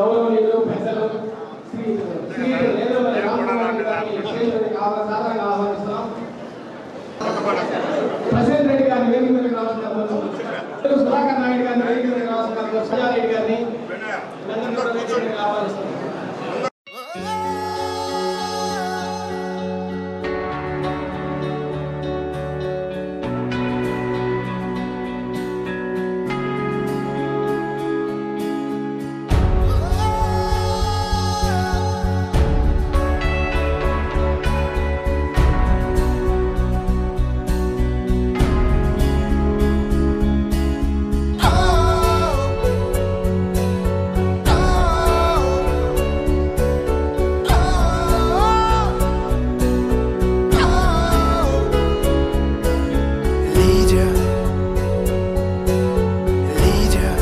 గౌరవనీయులు పెద్దలు శ్రీ శ్రీ నేదురుమల్లి రామకుమార్ గారిని స్టేజ్ మీదకి ఆహ్వా- సాధారణంగా ఆహ్వానిస్తున్నాం ప్రశాంత్ రెడ్డి గారిని వేదిక మీదకి రావాల్సిన సుధాకర్ నాయుడు గారిని వేదిక మీదకి రావాల్సిన సుజారెడ్డి గారిని వీళ్ళందరినీ కూడా వేదిక మీదకి ఆహ్వానిస్తున్నాం Lydia, Lydia,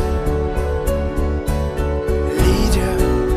Lydia.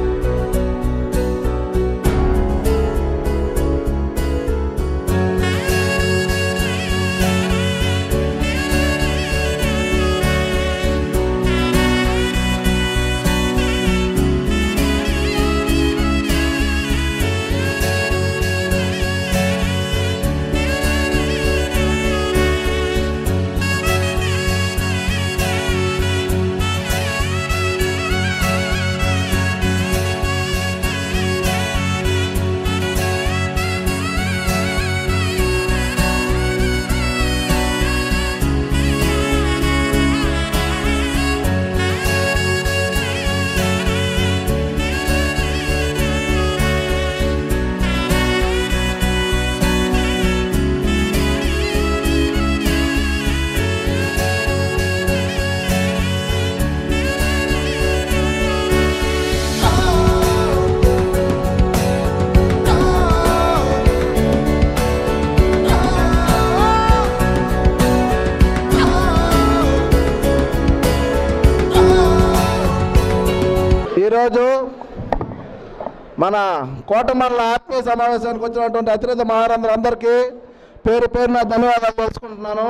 ఈరోజు మన కోటమండల ఆత్మీయ సమావేశానికి వచ్చినటువంటి అతిరథ మహారందరందరికీ పేరు పేరున ధన్యవాదాలు తెలుసుకుంటున్నాను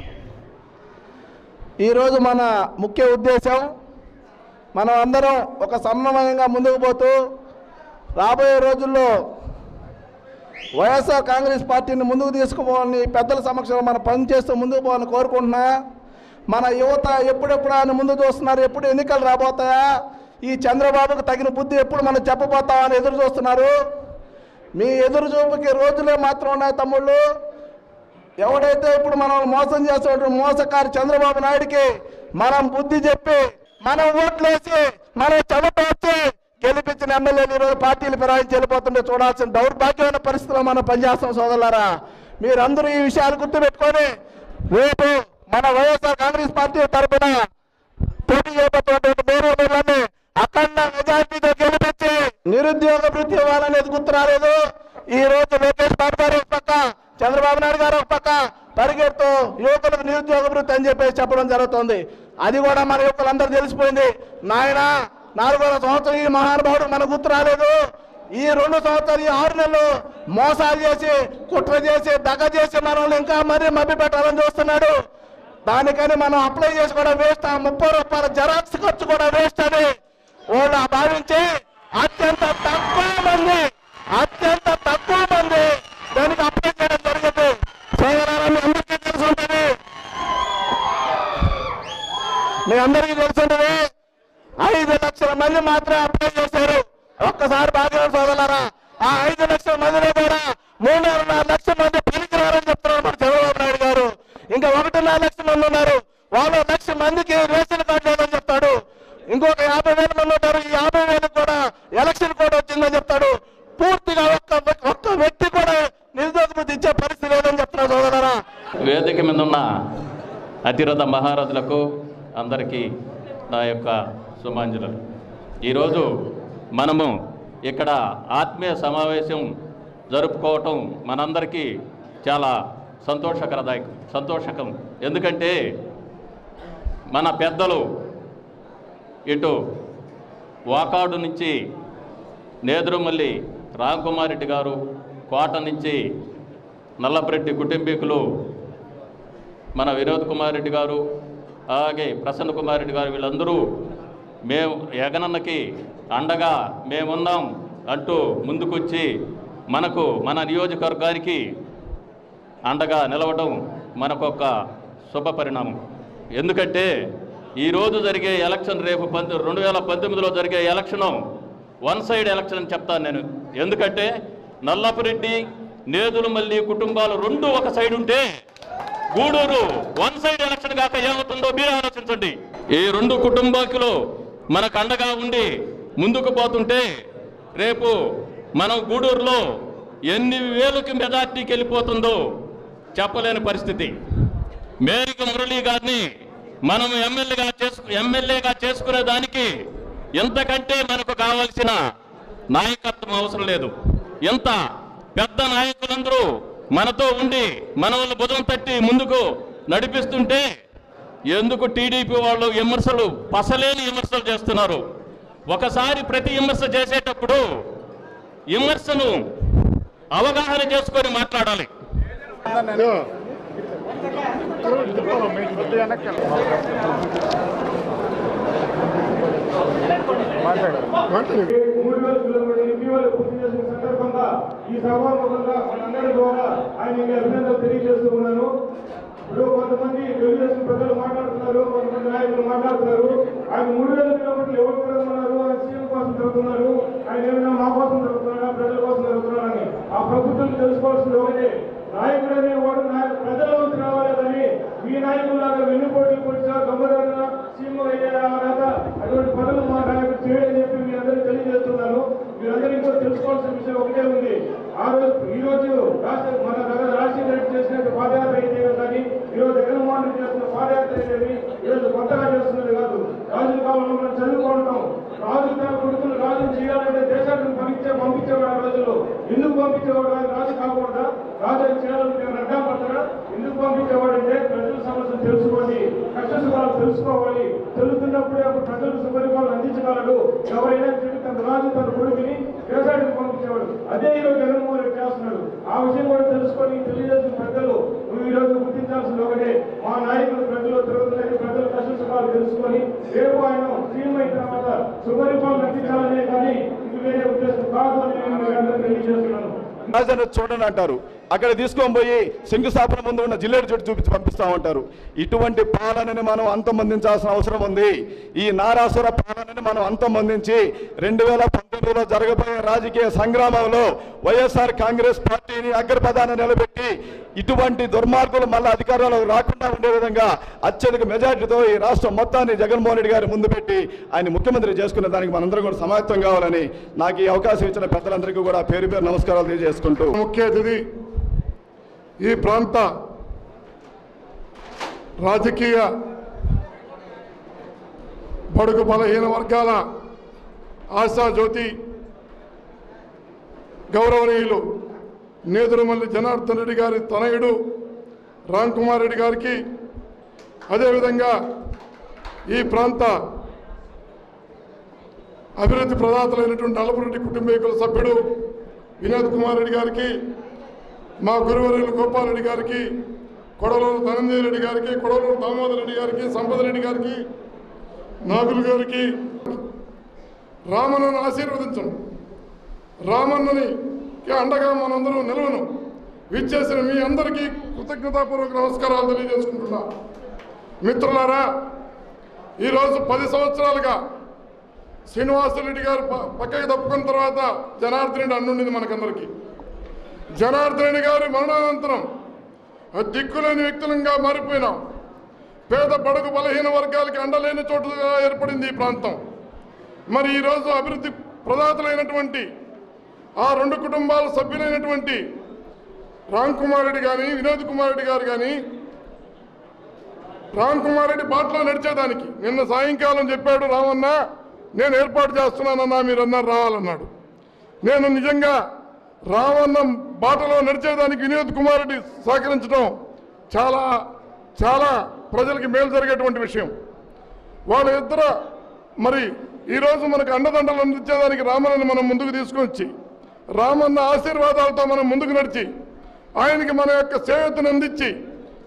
ఈరోజు మన ముఖ్య ఉద్దేశం మనం అందరం ఒక సమన్వయంగా ముందుకు పోతూ రాబోయే రోజుల్లో వైఎస్ఆర్ కాంగ్రెస్ పార్టీని ముందుకు తీసుకుపోవాలని పెద్దల సమక్షంలో మనం పనిచేస్తూ ముందుకు పోవాలని కోరుకుంటున్నా మన యువత ఎప్పుడెప్పుడు అని ముందు చూస్తున్నారు ఎప్పుడు ఎన్నికలు రాబోతాయా ఈ చంద్రబాబుకు తగిన బుద్ధి ఎప్పుడు మనం చెప్పబోతామని ఎదురు చూస్తున్నారు మీ ఎదురు చూపుకి రోజులే మాత్రం ఉన్నాయి తమ్ముళ్ళు ఎవడైతే ఇప్పుడు మనం మోసం చేస్తున్న మోసకారి చంద్రబాబు నాయుడికి మనం బుద్ధి చెప్పి మనం ఓట్లేసి మనం చెమట వచ్చి గెలిపించిన ఎమ్మెల్యేలు ఈరోజు పార్టీలు ఫిరాయించి వెళ్ళిపోతుంటే చూడాల్సిన దౌర్భాగ్యమైన పరిస్థితిలో మనం పనిచేస్తాం సోదరులారా మీరందరూ ఈ విషయాలు గుర్తుపెట్టుకొని రేపు మన వైఎస్ఆర్ కాంగ్రెస్ పార్టీ తరఫున పోటీ చేయబోతున్నటువంటి మేరూరులని అఖండ మెజార్టీతో గెలిపించి నిరుద్యోగ వృత్తి ఇవ్వాలనేది గుర్తు రాలేదు ఈ రోజు లోకేష్ బాబు గారు ఒక పక్క చంద్రబాబు నాయుడు గారు ఒక పక్క పరిగెడుతూ యువకులకు నిరుద్యోగ వృత్తి అని చెప్పేసి చెప్పడం జరుగుతుంది అది కూడా మన యువకులందరూ తెలిసిపోయింది నాయన నాలుగో సంవత్సరం ఈ మహానుభావుడు మనకు గుర్తు రాలేదు ఈ రెండు సంవత్సరాలు ఈ ఆరు నెలలు మోసాలు చేసి కుట్ర చేసి దగ చేసి మనల్ని ఇంకా మరీ మభ్య పెట్టాలని చూస్తున్నాడు దానికని మనం అప్లై చేసి కూడా వేస్ట్ ఆ ముప్పై రూపాయల జెరాక్స్ ఖర్చు కూడా వేస్ట్ అని వాళ్ళు భావించి అత్యంత తక్కువ మంది అత్యంత తక్కువ మంది దానికి అప్లై చేయడం జరిగింది సోదరాలు మీ అందరికీ తెలిసి ఉంటుంది మీ అందరికీ తెలిసి ఉంటుంది ఐదు లక్షల మంది మాత్రమే అప్లై చేశారు ఒక్కసారి బాగా సోదరులారా ఆ ఐదు లక్షల మందిలో కూడా మూడున్నర లక్షల మంది పనికిరారని చెప్తున్నారు మన చంద్రబాబు నాయుడు గారు ఇంకా ఒకటిన్నర లక్షల మంది ఉన్నారు వాళ్ళు లక్ష మందికి రేషన్ కార్డు లేదని చెప్తాడు ఇంకొక యాభై వేల మంది ఉన్నారు ఈ యాభై వేలకు కూడా ఎలక్షన్ కోడ్ వచ్చిందని చెప్తాడు పూర్తిగా ఒక్క ఒక్క వ్యక్తి కూడా నిరుద్యోగ వృత్తి ఇచ్చే పరిస్థితి లేదని చెప్తున్నారు సోదరులారా వేదిక మీద ఉన్న అతిరథ మహారథులకు అందరికీ నా యొక్క సుమాంజలు ఈరోజు మనము ఇక్కడ ఆత్మీయ సమావేశం జరుపుకోవటం మనందరికీ చాలా సంతోషకరదాయకం సంతోషకం ఎందుకంటే మన పెద్దలు ఇటు వాకాడు నుంచి నేదురుమల్లి రామకుమారెడ్డి గారు కోట నుంచి నల్లపరెడ్డి కుటుంబీకులు మన వినోద్ కుమార్ రెడ్డి గారు అలాగే ప్రసన్న కుమార్ రెడ్డి గారు వీళ్ళందరూ మేము జగనన్నకి అండగా మేమున్నాం అంటూ ముందుకొచ్చి మనకు మన నియోజకవర్గానికి అండగా నిలవడం మనకొక శుభ పరిణామం ఎందుకంటే ఈరోజు జరిగే ఎలక్షన్ రేపు పంతొ రెండు వేల పంతొమ్మిదిలో జరిగే ఎలక్షను వన్ సైడ్ ఎలక్షన్ అని చెప్తాను నేను ఎందుకంటే నల్లపురెడ్డి నేదులు మల్లి కుటుంబాలు రెండు ఒక సైడ్ ఉంటే గూడూరు వన్ సైడ్ ఎలక్షన్ కాక ఏమవుతుందో మీరు ఆలోచించండి ఈ రెండు కుటుంబాకులు మనకు అండగా ఉండి ముందుకు పోతుంటే రేపు మనం గూడూరులో ఎన్ని వేలకి మెజార్టీకి వెళ్ళిపోతుందో చెప్పలేని పరిస్థితి మేరిక మురళీ గారిని మనం ఎమ్మెల్యేగా చేసుకు ఎమ్మెల్యేగా చేసుకునే దానికి ఎంతకంటే మనకు కావలసిన నాయకత్వం అవసరం లేదు ఎంత పెద్ద నాయకులందరూ మనతో ఉండి మనల్ని భుజం తట్టి ముందుకు నడిపిస్తుంటే ఎందుకు టీడీపీ వాళ్ళు విమర్శలు పసలేని విమర్శలు చేస్తున్నారు ఒకసారి ప్రతి విమర్శ చేసేటప్పుడు విమర్శను అవగాహన చేసుకొని మాట్లాడాలి మూడు వేల కిలోమీటర్లు ఇటీవల పూర్తి చేసిన సందర్భంగా ఈ సభాముఖంగా మనందరి ద్వారా ఆయనకి అభినందనలు తెలియజేస్తూ ఉన్నాను ఇప్పుడు కొంతమంది తెలుగుదేశం ప్రజలు మాట్లాడుతున్నారు కొంతమంది నాయకులు మాట్లాడుతున్నారు ఆయన మూడు వేల కిలోమీటర్లు ఎవరు తిరుగుతున్నారు ఆయన సీఎం కోసం తిరుగుతున్నారు ఆయన ఏమైనా మా కోసం తిరుగుతున్నారా ప్రజల కోసం తిరుగుతున్నారని ఆ ప్రభుత్వం తెలుసుకోవాల్సింది ఒకటే నాయకుడు అనేవాడు నాయ- ప్రజల్లోకి రావాలి కానీ మీ నాయకులాగా వెన్నుపోటీలు పొడిచా గమ్మదారుగా సీఎం అయ్యే అర్హత అటువంటి పనులు మా నాయకుడు చేయడని చెప్పి మీ అందరికీ తెలియజేస్తున్నాను మీరందరికీ కూడా తెలుసుకోవాల్సిన విషయం ఒకటే ఉంది ఆ రోజు ఈ రోజు రాష్ట్ర మన దగ్గర రాజశేఖర రెడ్డి చేసిన పాదయాత్ర అయితే కానీ ఈ రోజు జగన్మోహన్ రెడ్డి చేస్తున్న పాదయాత్ర అయితే ఈ రోజు కొత్తగా చేస్తున్నది కాదు రాజుల కాలంలో మనం చదువుకుంటాం రాజు తన కొడుకులు రాజును చేయాలంటే దేశానికి పంపించే పంపించేవాడు ఆ రోజుల్లో ఎందుకు పంపించేవాడు కాదు రాజు కాకూడదా రాజు అని చేయాలంటే అడ్డా పడతారా ఎందుకు పంపించేవాడు అంటే ప్రజల సమస్యలు తెలుసుకోండి కష్ట సుఖాలు తెలుసుకోవాలి తెలుస్తున్నప్పుడే అప్పుడు ప్రజలకు సుపరిపాలన అందించగలడు ఎవరైనా చెప్పి తన రాజు తన కొడుకుని వ్యవసాయానికి పంపించేవాడు అదే ఈ రోజు జగన్మోహన్ రెడ్డి చేస్తున్నాడు ఆ విషయం కూడా తెలుసుకొని తెలుగుదేశం ప్రజలు నువ్వు ఈ రోజు గుర్తించాల్సింది ఒకటే మా నాయకులు ప్రజలు తిరుగుతున్నది ప్రజల కష్ట సుఖాలు తెలుసుకొని రేపు ఆయన సీఎం అయిన తర్వాత సుపరిపాలన అందించాలనే కానీ ఇది వేరే ఉద్దేశం కాదు అని నేను మీ అందరికీ తెలియజేస్తున్నాను రాజధాని చూడండి అంటారు అక్కడ తీసుకొని పోయి శంకుస్థాపన ముందు ఉన్న జిల్లేడు చెట్టు చూపించి పంపిస్తా ఉంటారు ఇటువంటి పాలనని మనం అంతమొందించాల్సిన అవసరం ఉంది ఈ నారాసుర పాలనని మనం అంతమొందించి రెండు వేల పంతొమ్మిదిలో జరగబోయే రాజకీయ సంగ్రామంలో వైఎస్ఆర్ కాంగ్రెస్ పార్టీని అగ్రపదాన్ని నిలబెట్టి ఇటువంటి దుర్మార్గులు మళ్ళీ అధికారంలోకి రాకుండా ఉండే విధంగా అత్యధిక మెజార్టీతో ఈ రాష్ట్రం మొత్తాన్ని జగన్మోహన్ రెడ్డి గారి ముందు పెట్టి ఆయన ముఖ్యమంత్రి చేసుకునే దానికి మనందరం కూడా సమాయత్తం కావాలని నాకు ఈ అవకాశం ఇచ్చిన పెద్దలందరికీ కూడా పేరు పేరు నమస్కారాలు తెలియజేసుకుంటూ ముఖ్య అతిథి ఈ ప్రాంత రాజకీయ బడుగు బలహీన వర్గాల ఆశాజ్యోతి గౌరవనీయులు నేదురుమల్లి జనార్దన్ రెడ్డి గారి తనయుడు రామ్ కుమార్ రెడ్డి గారికి అదేవిధంగా ఈ ప్రాంత అభివృద్ధి ప్రదాతలైనటువంటి నలపురెడ్డి కుటుంబీకుల సభ్యుడు వినోద్ కుమార్ రెడ్డి గారికి మా గురువరులు గోపాలరెడ్డి గారికి కొడలూరు ధనంజయ రెడ్డి గారికి కొడలూరు దామోదర్ రెడ్డి గారికి సంపద రెడ్డి గారికి నాగులు గారికి రామన్నను ఆశీర్వదించను రామన్నని అండగా మనందరూ నిలవను విచ్చేసిన మీ అందరికీ కృతజ్ఞతాపూర్వక నమస్కారాలు తెలియజేసుకుంటున్నా మిత్రులారా ఈరోజు పది సంవత్సరాలుగా శ్రీనివాసరెడ్డి గారు ప- పక్కకి తప్పుకున్న తర్వాత జనార్దన్ రెడ్డి అన్నుండింది మనకందరికీ జనార్దన్ రెడ్డి గారి మరణానంతరం దిక్కులేని వ్యక్తులంగా మారిపోయినాం పేద బడుగు బలహీన వర్గాలకి అండలేని చోటుగా ఏర్పడింది ఈ ప్రాంతం మరి ఈరోజు అభివృద్ధి ప్రదాతలైనటువంటి ఆ రెండు కుటుంబాల సభ్యులైనటువంటి రామ్ కుమార్ రెడ్డి కానీ వినోద్ కుమార్ రెడ్డి గారు కానీ రామ్ కుమార్ రెడ్డి బాటలో నడిచేదానికి నిన్న సాయంకాలం చెప్పాడు రామన్న నేను ఏర్పాటు చేస్తున్నానన్నా మీరు అన్నారు రావాలన్నాడు నేను నిజంగా రామన్న బాటలో నడిచేదానికి వినోద్ కుమార్ రెడ్డి సహకరించడం చాలా చాలా ప్రజలకి మేలు జరిగేటువంటి విషయం వాళ్ళ ఇద్దరు మరి ఈరోజు మనకు అండదండలు అందించేదానికి రామన్నని మనం ముందుకు తీసుకొచ్చి రామన్న ఆశీర్వాదాలతో మనం ముందుకు నడిచి ఆయనకి మన యొక్క సేవతను అందించి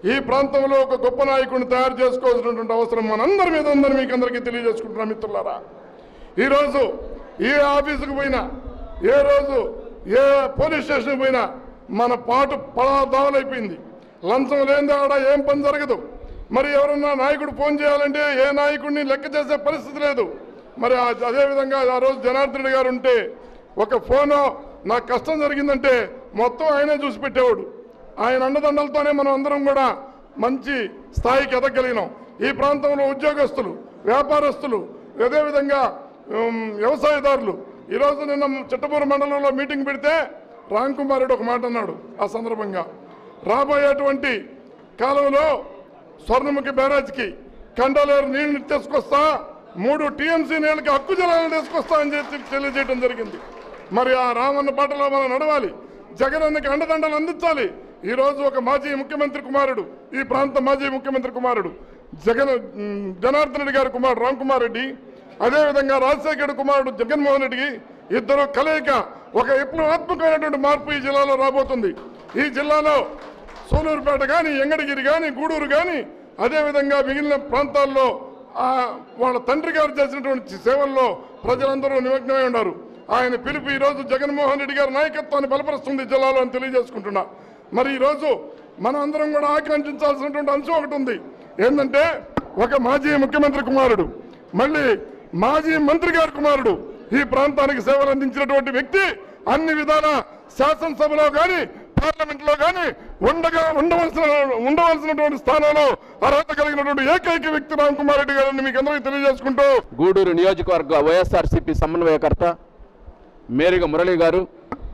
ఈ ప్రాంతంలో ఒక గొప్ప నాయకుడిని తయారు చేసుకోవాల్సినటువంటి అవసరం మనందరి మీద ఉందని మీకు అందరికీ తెలియజేసుకుంటున్నాం మిత్రులారా ఈరోజు ఏ ఆఫీసుకు పోయినా ఏ రోజు ఏ పోలీస్ స్టేషన్కి పోయినా మన పాటు పడాదావులైపోయింది లంచం లేని ఆడ ఏం పని జరగదు మరి ఎవరన్నా నాయకుడు ఫోన్ చేయాలంటే ఏ నాయకుడిని లెక్క చేసే పరిస్థితి లేదు మరి ఆ- అదేవిధంగా ఆ రోజు జనార్దన్ రెడ్డి గారు ఉంటే ఒక ఫోను నాకు కష్టం జరిగిందంటే మొత్తం ఆయనే చూసి పెట్టేవాడు ఆయన అండదండలతోనే మనం అందరం కూడా మంచి స్థాయికి ఎదగలిగినాం ఈ ప్రాంతంలో ఉద్యోగస్తులు వ్యాపారస్తులు అదేవిధంగా ఉమ్, వ్యవసాయదారులు ఈరోజు నిన్న చిట్టపూరు మండలంలో మీటింగ్ పెడితే రామ్ కుమార్ రెడ్డి ఒక మాట అన్నాడు ఆ సందర్భంగా రాబోయేటువంటి కాలంలో స్వర్ణముఖి బ్యారేజ్కి కండలేరు నీళ్లు తీసుకొస్తా మూడు టీఎంసీ నీళ్ళకి హక్కు జలాలను తీసుకొస్తా అని చెప్పి తెలియజేయడం జరిగింది మరి ఆ రామన్న బాటలో మనం నడవాలి జగనన్నకి అండదండలు అందించాలి ఈ రోజు ఒక మాజీ ముఖ్యమంత్రి కుమారుడు ఈ ప్రాంత మాజీ ముఖ్యమంత్రి కుమారుడు జగన్ ఉమ్, జనార్దన్ రెడ్డి గారి కుమారుడు రామ్ కుమార్ రెడ్డి అదేవిధంగా రాజశేఖర్ కుమారుడు జగన్మోహన్ రెడ్డికి ఇద్దరు కలయిక ఒక విప్లవాత్మకమైనటువంటి మార్పు ఈ జిల్లాలో రాబోతుంది ఈ జిల్లాలో సోలూరుపేట కానీ ఎంగడగిరి కానీ గూడూరు కానీ అదేవిధంగా మిగిలిన ప్రాంతాల్లో ఆ, వాళ్ళ తండ్రి గారు చేసినటువంటి సేవల్లో ప్రజలందరూ నిమగ్నమై ఉన్నారు ఆయన పిలుపు ఈరోజు జగన్మోహన్ రెడ్డి గారి నాయకత్వాన్ని బలపరుస్తుంది ఈ జిల్లాలో అని తెలియజేసుకుంటున్నా మరి ఈరోజు మనం అందరం కూడా ఆకాంక్షించాల్సినటువంటి అంశం ఒకటి ఉంది ఏంటంటే ఒక మాజీ ముఖ్యమంత్రి కుమారుడు మళ్ళీ మాజీ మంత్రి గారి కుమారుడు ఈ ప్రాంతానికి సేవలు అందించినటువంటి వ్యక్తి అన్ని విధాల శాసనసభలో కానీ పార్లమెంట్ లో కానీ ఉండగా ఉండవలసిన ఉండవలసినటువంటి స్థానంలో అర్హత కలిగినటువంటి ఏకైక వ్యక్తి రామ్ కుమార్ రెడ్డి గారిని మీకు అందరికీ తెలియజేసుకుంటూ గూడూరు నియోజకవర్గ వైఎస్ఆర్సీపీ సమన్వయకర్త మేరిగ మురళి గారు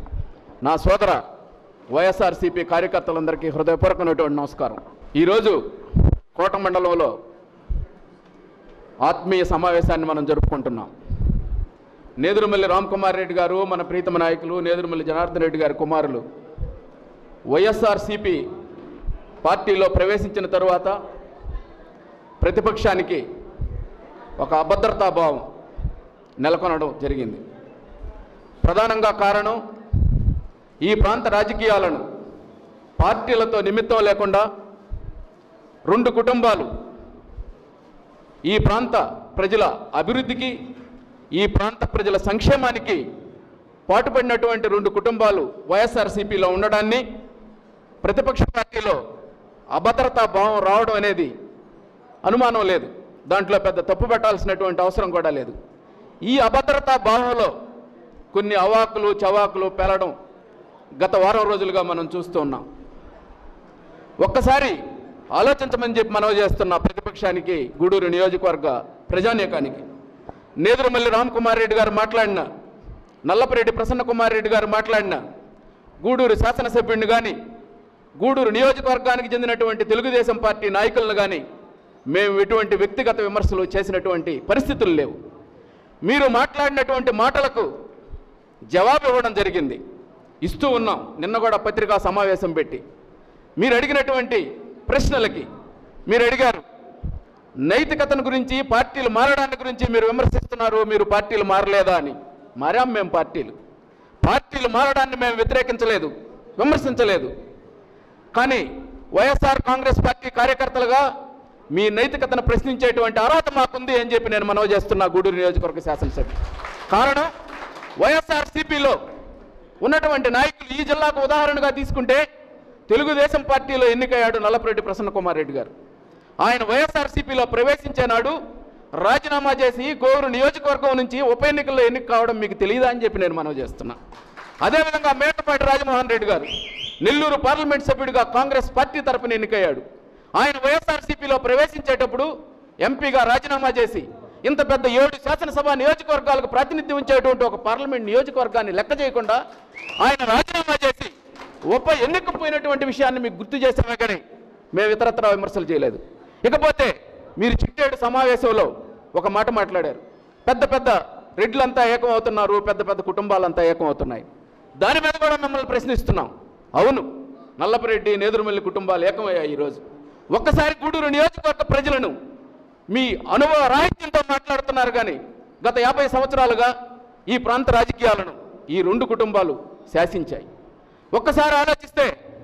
నా సోదర వైఎస్ఆర్సీపీ కార్యకర్తలందరికీ హృదయపూర్వకమైనటువంటి నమస్కారం ఈరోజు కోట మండలంలో ఆత్మీయ సమావేశాన్ని మనం జరుపుకుంటున్నాం నేదురుమల్లి రామ్ కుమార్ రెడ్డి గారు మన ప్రీతమ నాయకులు నేదురుమల్లి జనార్దన్ రెడ్డి గారి కుమారులు వైఎస్ఆర్సీపీ పార్టీలో ప్రవేశించిన తరువాత ప్రతిపక్షానికి ఒక అభద్రతా భావం నెలకొనడం జరిగింది ప్రధానంగా కారణం ఈ ప్రాంత రాజకీయాలను పార్టీలతో నిమిత్తం లేకుండా రెండు కుటుంబాలు ఈ ప్రాంత ప్రజల అభివృద్ధికి ఈ ప్రాంత ప్రజల సంక్షేమానికి పాటుపడినటువంటి రెండు కుటుంబాలు వైఎస్ఆర్సీపీలో ఉండడాన్ని ప్రతిపక్ష పార్టీలో అభద్రతా భావం రావడం అనేది అనుమానం లేదు దాంట్లో పెద్ద తప్పు పెట్టాల్సినటువంటి అవసరం కూడా లేదు ఈ అభద్రతా భావంలో కొన్ని అవాకులు చవాకులు పెరగడం గత వారం రోజులుగా మనం చూస్తూ ఉన్నాం ఒక్కసారి ఆలోచించమని చెప్పి మనవి చేస్తున్న ప్రతిపక్షానికి గూడూరు నియోజకవర్గ ప్రజానీకానికి నేదురుమల్లి రామ్ కుమార్ రెడ్డి గారు మాట్లాడిన నల్లపరెడ్డి ప్రసన్న కుమార్ రెడ్డి గారు మాట్లాడిన గూడూరు శాసనసభ్యుడిని కానీ గూడూరు నియోజకవర్గానికి చెందినటువంటి తెలుగుదేశం పార్టీ నాయకులను కానీ మేము ఎటువంటి వ్యక్తిగత విమర్శలు చేసినటువంటి పరిస్థితులు లేవు మీరు మాట్లాడినటువంటి మాటలకు జవాబు ఇవ్వడం జరిగింది ఇస్తూ ఉన్నాం నిన్న కూడా పత్రికా సమావేశం పెట్టి మీరు అడిగినటువంటి ప్రశ్నలకి మీరు అడిగారు నైతికతను గురించి పార్టీలు మారడాన్ని గురించి మీరు విమర్శిస్తున్నారు మీరు పార్టీలు మారలేదా అని మారాం మేము పార్టీలు పార్టీలు మారడాన్ని మేము వ్యతిరేకించలేదు విమర్శించలేదు కానీ వైఎస్ఆర్ కాంగ్రెస్ పార్టీ కార్యకర్తలుగా మీ నైతికతను ప్రశ్నించేటువంటి అర్హత మాకుంది అని చెప్పి నేను మనవి చేస్తున్నా గూడూరు నియోజకవర్గ శాసనసభ కారణం వైఎస్ఆర్ సిపిలో ఉన్నటువంటి నాయకులు ఈ జిల్లాకు ఉదాహరణగా తీసుకుంటే తెలుగుదేశం పార్టీలో ఎన్నికయ్యాడు నల్లపరెడ్డి ప్రసన్న కుమార్ రెడ్డి గారు ఆయన వైఎస్ఆర్సీపీలో ప్రవేశించే నాడు రాజీనామా చేసి గోరు నియోజకవర్గం నుంచి ఉప ఎన్నికల్లో ఎన్నిక కావడం మీకు తెలియదా అని చెప్పి నేను మనవి చేస్తున్నా అదేవిధంగా మేకపాటి రాజమోహన్ రెడ్డి గారు నెల్లూరు పార్లమెంట్ సభ్యుడిగా కాంగ్రెస్ పార్టీ తరపున ఎన్నికయ్యాడు ఆయన వైఎస్ఆర్సీపీలో ప్రవేశించేటప్పుడు ఎంపీగా రాజీనామా చేసి ఇంత పెద్ద ఏడు శాసనసభ నియోజకవర్గాలకు ప్రాతినిధ్యం ఇచ్చేటువంటి ఒక పార్లమెంట్ నియోజకవర్గాన్ని లెక్క చేయకుండా ఆయన రాజీనామా చేసి ఉప ఎన్నికపోయినటువంటి విషయాన్ని మీకు గుర్తు చేసామే కానీ మేము ఇతరత్ర విమర్శలు చేయలేదు ఇకపోతే మీరు చిట్టేడు సమావేశంలో ఒక మాట మాట్లాడారు పెద్ద పెద్ద రెడ్లంతా ఏకం అవుతున్నారు పెద్ద పెద్ద కుటుంబాలంతా ఏకం అవుతున్నాయి దాని మీద కూడా మిమ్మల్ని ప్రశ్నిస్తున్నాం అవును నల్లపరెడ్డి నేదురుమల్లి కుటుంబాలు ఏకమయ్యాయి ఈరోజు ఒక్కసారి గూడూరు నియోజకవర్గ ప్రజలను మీ అనుభవ రాహిత్యంతో మాట్లాడుతున్నారు కానీ గత యాభై సంవత్సరాలుగా ఈ ప్రాంత రాజకీయాలను ఈ రెండు కుటుంబాలు శాసించాయి ఒక్కసారి ఆలోచిస్తే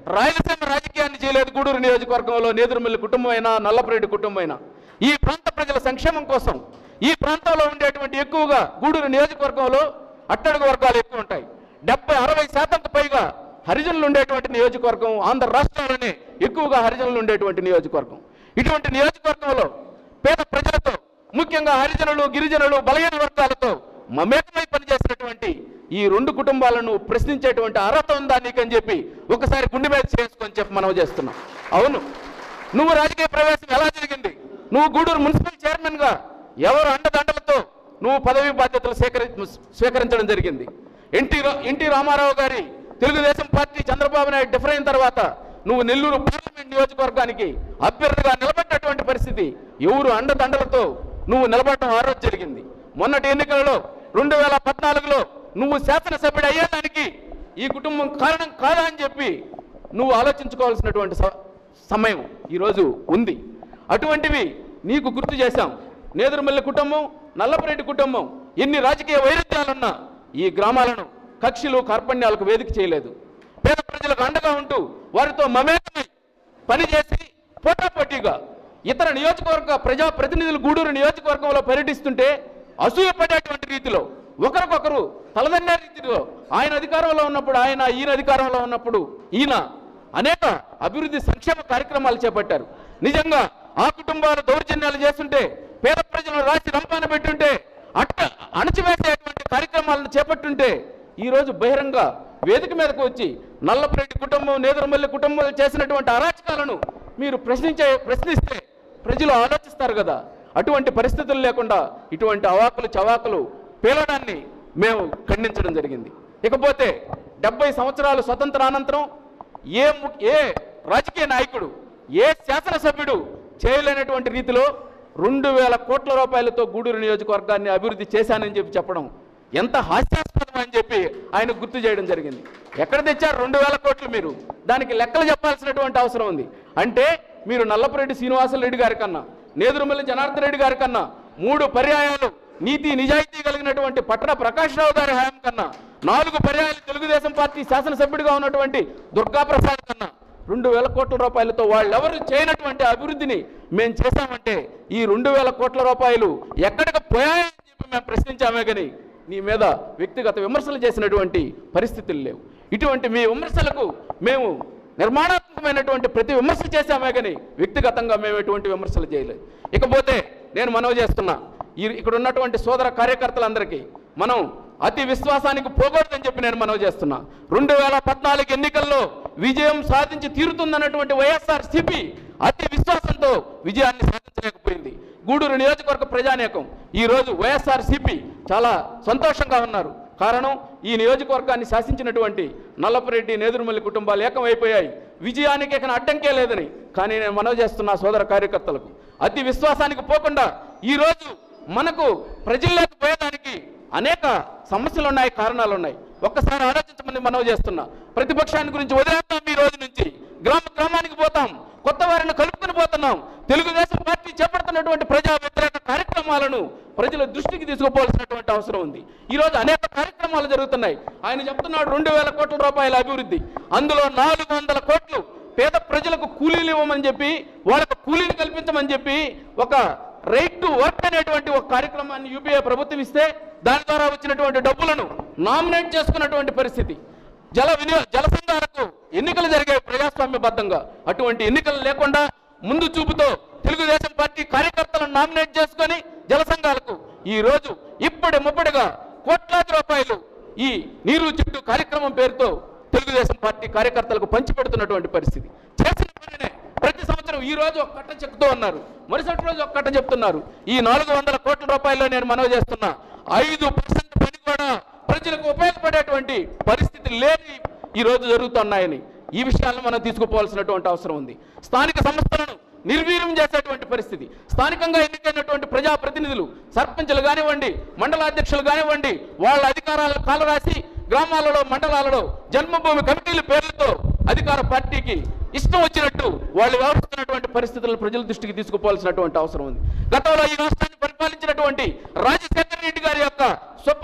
రాయలసీమ రాజకీయాన్ని చేయలేదు గూడూరు నియోజకవర్గంలో నేదురుమల్లి కుటుంబం అయినా నల్లపరెడ్డి కుటుంబం అయినా ఈ ప్రాంత ప్రజల సంక్షేమం కోసం ఈ ప్రాంతంలో ఉండేటువంటి ఎక్కువగా గూడూరు నియోజకవర్గంలో అట్టడుగు వర్గాలు ఎక్కువ ఉంటాయి డెబ్బై అరవై శాతంకు పైగా హరిజనులు ఉండేటువంటి నియోజకవర్గం ఆంధ్ర రాష్ట్రంలోనే ఎక్కువగా హరిజనులు ఉండేటువంటి నియోజకవర్గం ఇటువంటి నియోజకవర్గంలో పేద ప్రజలతో ముఖ్యంగా హరిజనులు గిరిజనులు బలహీన వర్గాలతో మమేకమై పనిచేసినటువంటి ఈ రెండు కుటుంబాలను ప్రశ్నించేటువంటి అర్హత ఉందా నీకని చెప్పి ఒకసారి గుండె మీద చేసుకొని చెప్పి మనం చేస్తున్నాం అవును నువ్వు రాజకీయ ప్రవేశం ఎలా జరిగింది నువ్వు గూడూరు మున్సిపల్ చైర్మన్ గా ఎవరు అండదండలతో నువ్వు పదవి బాధ్యతలు స్వీకరి స్వీకరించడం జరిగింది ఎన్టీ రా- ఎన్టీ రామారావు గారి తెలుగుదేశం పార్టీ చంద్రబాబు నాయుడు డిఫర్ అయిన తర్వాత నువ్వు నెల్లూరు పార్లమెంట్ నియోజకవర్గానికి అభ్యర్థిగా నిలబడినటువంటి పరిస్థితి ఎవరు అండదండలతో నువ్వు నిలబడటం ఆ రోజు జరిగింది మొన్నటి ఎన్నికలలో రెండు వేల పద్నాలుగులో నువ్వు శాసనసభ్యుడు అయ్యేదానికి ఈ కుటుంబం కారణం కాదా అని చెప్పి నువ్వు ఆలోచించుకోవాల్సినటువంటి స- సమయం ఈరోజు ఉంది అటువంటివి నీకు గుర్తు చేశాం నేదురుమల్లి కుటుంబం నల్లపరెడ్డి కుటుంబం ఎన్ని రాజకీయ వైరుధ్యాలున్నా ఈ గ్రామాలను కక్షలు కార్పణ్యాలకు వేదిక చేయలేదు పేద ప్రజలకు అండగా ఉంటూ వారితో మమేకమై పనిచేసి పోటాపోటీగా ఇతర నియోజకవర్గ ప్రజా ప్రతినిధులు గూడూరు నియోజకవర్గంలో పర్యటిస్తుంటే అసూయపడేటువంటి రీతిలో ఒకరికొకరు తలదన్నే రీతిలో ఆయన అధికారంలో ఉన్నప్పుడు ఆయన ఈయన అధికారంలో ఉన్నప్పుడు ఈయన అనేక అభివృద్ధి సంక్షేమ కార్యక్రమాలు చేపట్టారు నిజంగా ఆ కుటుంబాలు దౌర్జన్యాలు చేస్తుంటే పేద ప్రజలను రాసి రంపాన పెట్టుంటే అట్ట అణచివేసేటువంటి కార్యక్రమాలను చేపట్టుంటే ఈ రోజు బహిరంగ వేదిక మీదకు వచ్చి నల్లపరెడ్డి కుటుంబం నేదురుమల్లి కుటుంబం చేసినటువంటి అరాచకాలను మీరు ప్రశ్నించే ప్రశ్నిస్తే ప్రజలు ఆలోచిస్తారు కదా అటువంటి పరిస్థితులు లేకుండా ఇటువంటి అవాకులు చవాకులు పేలడాన్ని మేము ఖండించడం జరిగింది ఇకపోతే డెబ్బై సంవత్సరాలు స్వతంత్రానంతరం ఏ ము- ఏ రాజకీయ నాయకుడు ఏ శాసనసభ్యుడు చేయలేనటువంటి రీతిలో రెండు వేల కోట్ల రూపాయలతో గూడూరు నియోజకవర్గాన్ని అభివృద్ధి చేశానని చెప్పి చెప్పడం ఎంత హాస్యాస్పదం అని చెప్పి ఆయన గుర్తు చేయడం జరిగింది ఎక్కడ తెచ్చారు రెండు వేల కోట్లు మీరు దానికి లెక్కలు చెప్పాల్సినటువంటి అవసరం ఉంది అంటే మీరు నల్లపురెడ్డి శ్రీనివాసరెడ్డి గారి కన్నా నేదురుమల్లి జనార్దన్ రెడ్డి గారి కన్నా మూడు పర్యాయాలు నీతి నిజాయితీ కలిగినటువంటి పట్టణ ప్రకాష్ రావు గారి హయాం కన్నా నాలుగు పర్యాయాలు తెలుగుదేశం పార్టీ శాసనసభ్యుడిగా ఉన్నటువంటి దుర్గా ప్రసాద్ కన్నా రెండు వేల కోట్ల రూపాయలతో వాళ్ళెవరు చేయనటువంటి అభివృద్ధిని మేము చేశామంటే ఈ రెండు వేల కోట్ల రూపాయలు ఎక్కడికి పోయాయని చెప్పి మేము ప్రశ్నించామే కానీ నీ మీద వ్యక్తిగత విమర్శలు చేసినటువంటి పరిస్థితులు లేవు ఇటువంటి మీ విమర్శలకు మేము నిర్మాణాత్మకమైనటువంటి ప్రతి విమర్శ చేశామే కానీ వ్యక్తిగతంగా మేము ఎటువంటి విమర్శలు చేయలేదు ఇకపోతే నేను మనవి చేస్తున్నా ఈ ఇక్కడ ఉన్నటువంటి సోదర కార్యకర్తలందరికీ మనం అతి విశ్వాసానికి పోకూడదని చెప్పి నేను మనవి చేస్తున్నా రెండు వేల పద్నాలుగు ఎన్నికల్లో విజయం సాధించి తీరుతుందన్నటువంటి వైఎస్ఆర్ సిపి అతి విశ్వాసంతో విజయాన్ని సాధించలేకపోయింది గూడూరు నియోజకవర్గ ప్రజానేకం ఈ రోజు వైఎస్ఆర్ సిపి చాలా సంతోషంగా ఉన్నారు కారణం ఈ నియోజకవర్గాన్ని శాసించినటువంటి నల్లపరెడ్డి నేదురుమల్లి కుటుంబాలు ఏకమైపోయాయి విజయానికి ఇక అడ్డంకే లేదని కానీ నేను మనవి చేస్తున్నా సోదర కార్యకర్తలకు అతి విశ్వాసానికి పోకుండా ఈ రోజు మనకు ప్రజల్లోకి పోయేదానికి అనేక సమస్యలు ఉన్నాయి కారణాలు ఉన్నాయి ఒక్కసారి ఆలోచించమని మనవి చేస్తున్నా ప్రతిపక్షాన్ని గురించి వదిలేద్దాం ఈ రోజు నుంచి గ్రామ గ్రామానికి పోతాం కొత్త వారిని కలుపుకొని పోతున్నాం తెలుగుదేశం పార్టీ చేపడుతున్నటువంటి ప్రజా వ్యతిరేక కార్యక్రమాలను ప్రజల దృష్టికి తీసుకుపోవాల్సినటువంటి అవసరం ఉంది ఈ రోజు అనేక కార్యక్రమాలు జరుగుతున్నాయి ఆయన చెప్తున్నాడు రెండు వేల కోట్ల రూపాయల అభివృద్ధి అందులో నాలుగు వందల కోట్లు పేద ప్రజలకు కూలీలు ఇవ్వమని చెప్పి వాళ్ళకు కూలీలు కల్పించమని చెప్పి ఒక రైట్ టు వర్క్ అనేటువంటి ఒక కార్యక్రమాన్ని యూపీఏ ప్రభుత్వం ఇస్తే దాని ద్వారా వచ్చినటువంటి డబ్బులను నామినేట్ చేసుకున్నటువంటి పరిస్థితి జల వినియో జల సంఘాలకు ఎన్నికలు జరిగాయి ప్రజాస్వామ్యబద్ధంగా అటువంటి ఎన్నికలు లేకుండా ముందు చూపుతో తెలుగుదేశం పార్టీ కార్యకర్తలను నామినేట్ చేసుకొని జల సంఘాలకు ఈ రోజు ఇప్పటి ముప్పటిగా కోట్లాది రూపాయలు ఈ నీరు చుట్టూ కార్యక్రమం పేరుతో తెలుగుదేశం పార్టీ కార్యకర్తలకు పంచిపెడుతున్నటువంటి పరిస్థితి చేసిన పనినే ప్రతి సంవత్సరం ఈ రోజు ఒక కట్ట చెప్తూ ఉన్నారు మరుసటి రోజు ఒక కట్ట చెప్తున్నారు ఈ నాలుగు వందల కోట్ల రూపాయల్లో నేను మనవి చేస్తున్నా ఐదు పర్సెంట్ పని కూడా ప్రజలకు ఉపయోగపడేటువంటి పరిస్థితి లేని ఈ రోజు జరుగుతున్నాయని ఈ విషయాలను మనం తీసుకుపోవాల్సినటువంటి అవసరం ఉంది స్థానిక సంస్థలను నిర్వీర్యం చేసేటువంటి పరిస్థితి స్థానికంగా ఎన్నికైనటువంటి ప్రజాప్రతినిధులు సర్పంచులు కానివ్వండి మండలాధ్యక్షులు కానివ్వండి వాళ్ళ అధికారాలను కాలరాసి గ్రామాలలో మండలాలలో జన్మభూమి కమిటీల పేర్లతో అధికార పార్టీకి ఇష్టం వచ్చినట్టు వాళ్ళు వ్యవహరిస్తున్నటువంటి పరిస్థితులను ప్రజల దృష్టికి తీసుకుపోవాల్సినటువంటి అవసరం ఉంది గతంలో ఈ రాష్ట్రాన్ని పరిపాలించినటువంటి రాజశేఖర రెడ్డి గారి యొక్క స్వప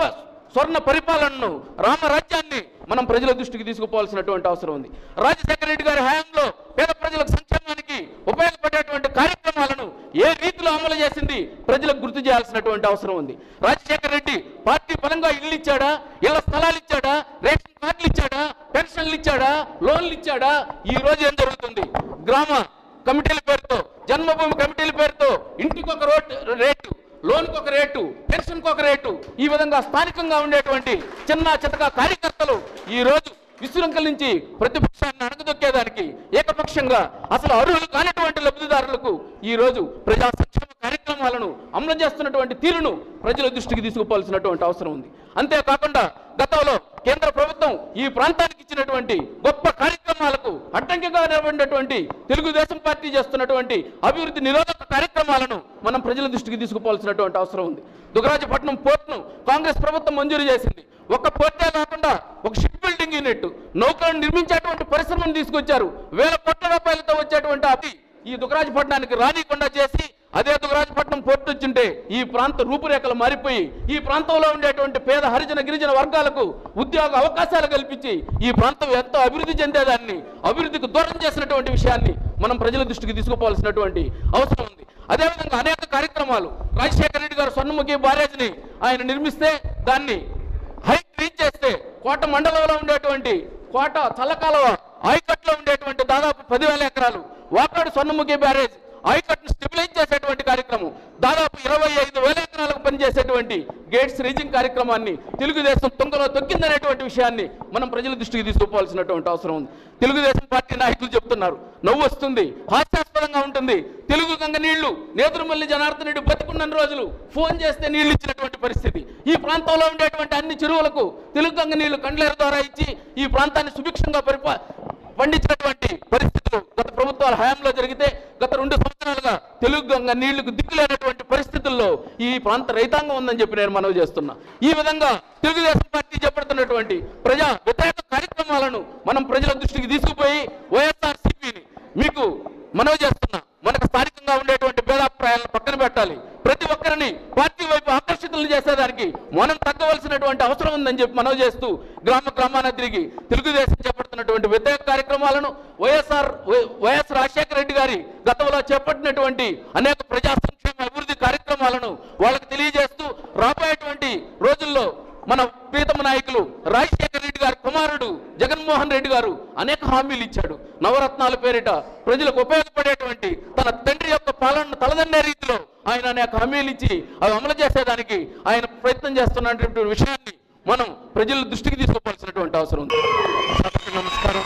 స్వర్ణ పరిపాలనను రామరాజ్యాన్ని మనం ప్రజల దృష్టికి తీసుకుపోవాల్సినటువంటి అవసరం ఉంది రాజశేఖర రెడ్డి గారి హయాంలో పేద ప్రజలకు సంక్షేమానికి ఉపయోగపడేటువంటి కార్యక్రమాలను ఏ రీతిలో అమలు చేసింది ప్రజలకు గుర్తు చేయాల్సినటువంటి అవసరం ఉంది రాజశేఖర రెడ్డి పార్టీ పరంగా ఇల్లు ఇచ్చాడా ఇళ్ల స్థలాలు ఇచ్చాడా రేషన్ కార్డులు ఇచ్చాడా పెన్షన్లు ఇచ్చాడా లోన్లు ఇచ్చాడా ఈ రోజు ఏం జరుగుతుంది గ్రామ కమిటీల పేరుతో జన్మభూమి కమిటీల పేరుతో ఇంటికి ఒక రోడ్ రేటు లోన్కి ఒక రేటు పెన్షన్కి ఒక రేటు ఈ విధంగా స్థానికంగా ఉండేటువంటి చిన్న చితక కార్యకర్తలు ఈ రోజు విశృంఖల నుంచి ప్రతిపక్షాన్ని అణగదొక్కేదానికి ఏకపక్షంగా అసలు అర్హులు కానటువంటి లబ్ధిదారులకు ఈ రోజు ప్రజా సంక్షేమ కార్యక్రమాలను అమలు చేస్తున్నటువంటి తీరును ప్రజల దృష్టికి తీసుకుపోవాల్సినటువంటి అవసరం ఉంది అంతేకాకుండా గతంలో కేంద్ర ప్రభుత్వం ఈ ప్రాంతానికి ఇచ్చినటువంటి గొప్ప కార్యక్రమాలకు అడ్డంకిగా నిలబడినటువంటి తెలుగుదేశం పార్టీ చేస్తున్నటువంటి అభివృద్ధి నిరోధక కార్యక్రమాలను మనం ప్రజల దృష్టికి తీసుకుపోవాల్సినటువంటి అవసరం ఉంది దుగరాజపట్నం పోర్టును కాంగ్రెస్ ప్రభుత్వం మంజూరు చేసింది ఒక పోర్టే కాకుండా ఒక షిప్ బిల్డింగ్ యూనిట్ నౌకలను నిర్మించేటువంటి పరిశ్రమను తీసుకొచ్చారు వేల కోట్ల రూపాయలతో వచ్చేటువంటి అది ఈ దుగరాజపట్నానికి రానికుండా చేసి అదే దుగరాజపట్నం పోర్టు వచ్చింటే ఈ ప్రాంత రూపురేఖలు మారిపోయి ఈ ప్రాంతంలో ఉండేటువంటి పేద హరిజన గిరిజన వర్గాలకు ఉద్యోగ అవకాశాలు కల్పించి ఈ ప్రాంతం ఎంతో అభివృద్ధి చెందేదాన్ని అభివృద్ధికి దూరం చేసినటువంటి విషయాన్ని మనం ప్రజల దృష్టికి తీసుకుపోవాల్సినటువంటి అవసరం ఉంది అదేవిధంగా అనేక కార్యక్రమాలు రాజశేఖర రెడ్డి గారు స్వర్ణముఖి బ్యారేజ్ని ఆయన నిర్మిస్తే దాన్ని హైట్ రీచ్ చేస్తే కోట మండలంలో ఉండేటువంటి కోట చల్లకాలవ ఆయకట్లో ఉండేటువంటి దాదాపు పదివేల ఎకరాలు వాకాడు స్వర్ణముఖి బ్యారేజ్ ఆయకట్ను స్టెబిలైజ్ చేసేటువంటి కార్యక్రమం దాదాపు ఇరవై ఐదు వేల ఎకరాలకు పనిచేసేటువంటి గేట్స్ రీచింగ్ కార్యక్రమాన్ని తెలుగుదేశం తొంగలో తొక్కిందనేటువంటి విషయాన్ని మనం ప్రజల దృష్టికి తీసుకుపోవాల్సినటువంటి అవసరం ఉంది తెలుగుదేశం పార్టీ నాయకులు చెప్తున్నారు నవ్వు వస్తుంది హాస్యాస్పదంగా ఉంటుంది తెలుగు గంగ నీళ్లు నేదురుమల్లి జనార్దన్ రెడ్డి బతుకున్న రోజులు ఫోన్ చేస్తే నీళ్లు ఇచ్చినటువంటి పరిస్థితి ఈ ప్రాంతంలో ఉండేటువంటి అన్ని చెరువులకు తెలుగు గంగ నీళ్లు కండ్లేరు ద్వారా ఇచ్చి ఈ ప్రాంతాన్ని సుభిక్షంగా పరిపా పండించినటువంటి పరిస్థితులు గత ప్రభుత్వాల హయాంలో జరిగితే గత రెండు సంవత్సరాలుగా తెలుగు గంగ నీళ్లకు దిక్కులేనటువంటి పరిస్థితుల్లో ఈ ప్రాంత రైతాంగం ఉందని చెప్పి నేను మనవి చేస్తున్నా ఈ విధంగా తెలుగుదేశం పార్టీ చేపడుతున్నటువంటి ప్రజా వ్యతిరేక కార్యక్రమాలను మనం ప్రజల దృష్టికి తీసుకుపోయి వైఎస్ఆర్ సిపిని మీకు మనవి చేస్తున్నా మనకు స్థానికంగా ఉండేటువంటి భేదాభిప్రాయాలను పక్కన పెట్టాలి ప్రతి ఒక్కరిని పార్టీ వైపు ఆకర్షితులు చేసేదానికి మనం తగ్గవలసినటువంటి అవసరం ఉందని చెప్పి మనవి చేస్తూ గ్రామ గ్రామాన తిరిగి తెలుగుదేశం చేపడుతున్నటువంటి వ్యతిరేక కార్యక్రమాలను వైఎస్ఆర్ వై- వైఎస్ రాజశేఖర రెడ్డి గారి గతంలో చేపట్టినటువంటి అనేక ప్రజా సంక్షేమ అభివృద్ధి కార్యక్రమాలను వాళ్ళకి తెలియజేస్తూ రాబోయేటువంటి రోజుల్లో మన ప్రీతమ నాయకులు రాజశేఖర రెడ్డి గారి కుమారుడు జగన్మోహన్ రెడ్డి గారు అనేక హామీలు ఇచ్చాడు నవరత్నాల పేరిట ప్రజలకు ఉపయోగపడేటువంటి తన తండ్రి యొక్క పాలన తలదన్నే రీతిలో ఆయన అనేక హామీలు ఇచ్చి అవి అమలు చేసేదానికి ఆయన ప్రయత్నం చేస్తున్నటువంటి విషయాన్ని మనం ప్రజల దృష్టికి తీసుకోవాల్సినటువంటి అవసరం ఉంది సభకు నమస్కారం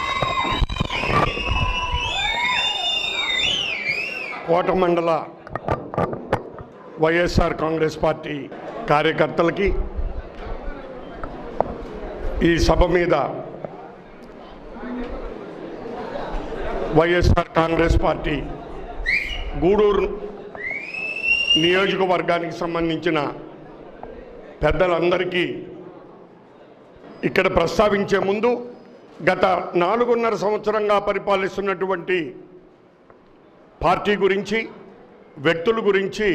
కోట మండల వైఎస్ఆర్ కాంగ్రెస్ పార్టీ కార్యకర్తలకి ఈ సభ మీద వైఎస్ఆర్ కాంగ్రెస్ పార్టీ గూడూరు నియోజకవర్గానికి సంబంధించిన పెద్దలందరికీ ఇక్కడ ప్రస్తావించే ముందు గత నాలుగున్నర సంవత్సరంగా పరిపాలిస్తున్నటువంటి పార్టీ గురించి వ్యక్తుల గురించి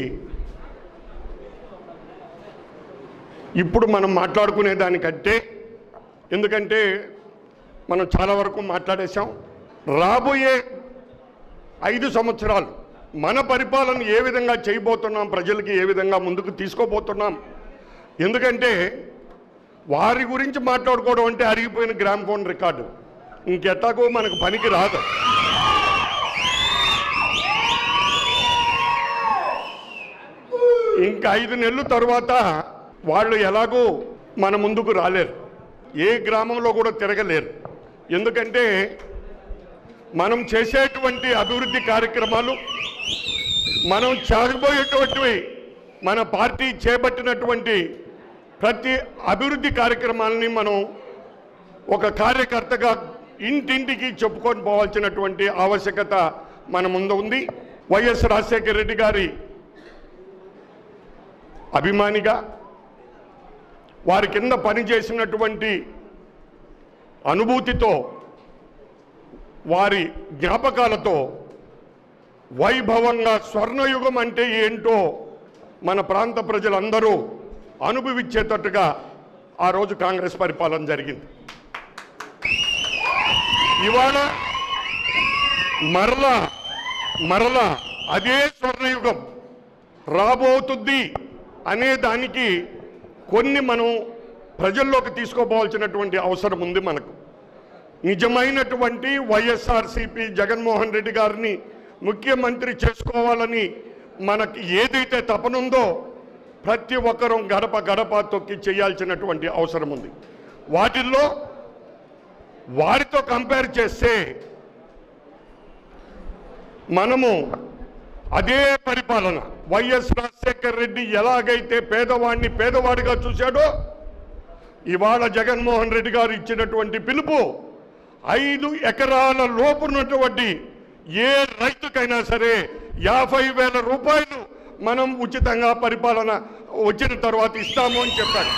ఇప్పుడు మనం మాట్లాడుకునే దానికంటే ఎందుకంటే మనం చాలా వరకు మాట్లాడేశాం రాబోయే ఐదు సంవత్సరాలు మన పరిపాలన ఏ విధంగా చేయబోతున్నాం ప్రజలకి ఏ విధంగా ముందుకు తీసుకోబోతున్నాం ఎందుకంటే వారి గురించి మాట్లాడుకోవడం అంటే అరిగిపోయిన గ్రామ్ ఫోన్ రికార్డు ఇంకెట్టాగో మనకు పనికి రాదు ఇంకా ఐదు నెలల తర్వాత వాళ్ళు ఎలాగో మన ముందుకు రాలేరు ఏ గ్రామంలో కూడా తిరగలేరు ఎందుకంటే మనం చేసేటువంటి అభివృద్ధి కార్యక్రమాలు మనం చేయబోయేటువంటివి మన పార్టీ చేపట్టినటువంటి ప్రతి అభివృద్ధి కార్యక్రమాలని మనం ఒక కార్యకర్తగా ఇంటింటికి చెప్పుకొని పోవాల్సినటువంటి ఆవశ్యకత మన ముందు ఉంది వైఎస్ రాజశేఖర రెడ్డి గారి అభిమానిగా వారి కింద పనిచేసినటువంటి అనుభూతితో వారి జ్ఞాపకాలతో వైభవంగా స్వర్ణయుగం అంటే ఏంటో మన ప్రాంత ప్రజలందరూ అనుభవించేటట్టుగా ఆ రోజు కాంగ్రెస్ పరిపాలన జరిగింది ఇవాళ మరలా మరలా అదే స్వర్ణయుగం రాబోతుంది అనే దానికి కొన్ని మనం ప్రజల్లోకి తీసుకోపోవాల్సినటువంటి అవసరం ఉంది మనకు నిజమైనటువంటి వైఎస్ఆర్సిపి జగన్మోహన్ రెడ్డి గారిని ముఖ్యమంత్రి చేసుకోవాలని మనకి ఏదైతే తపనుందో ప్రతి ఒక్కరూ గడప గడప తొక్కి చేయాల్సినటువంటి అవసరం ఉంది వాటిల్లో వారితో కంపేర్ చేస్తే మనము అదే పరిపాలన వైఎస్ రాజశేఖర్ రెడ్డి ఎలాగైతే పేదవాడిని పేదవాడిగా చూశాడో ఇవాళ జగన్మోహన్ రెడ్డి గారు ఇచ్చినటువంటి పిలుపు ఐదు ఎకరాల లోపున్నటువంటి ఏ రైతుకైనా సరే యాభై వేల రూపాయలు మనం ఉచితంగా పరిపాలన వచ్చిన తర్వాత ఇస్తాము అని చెప్పారు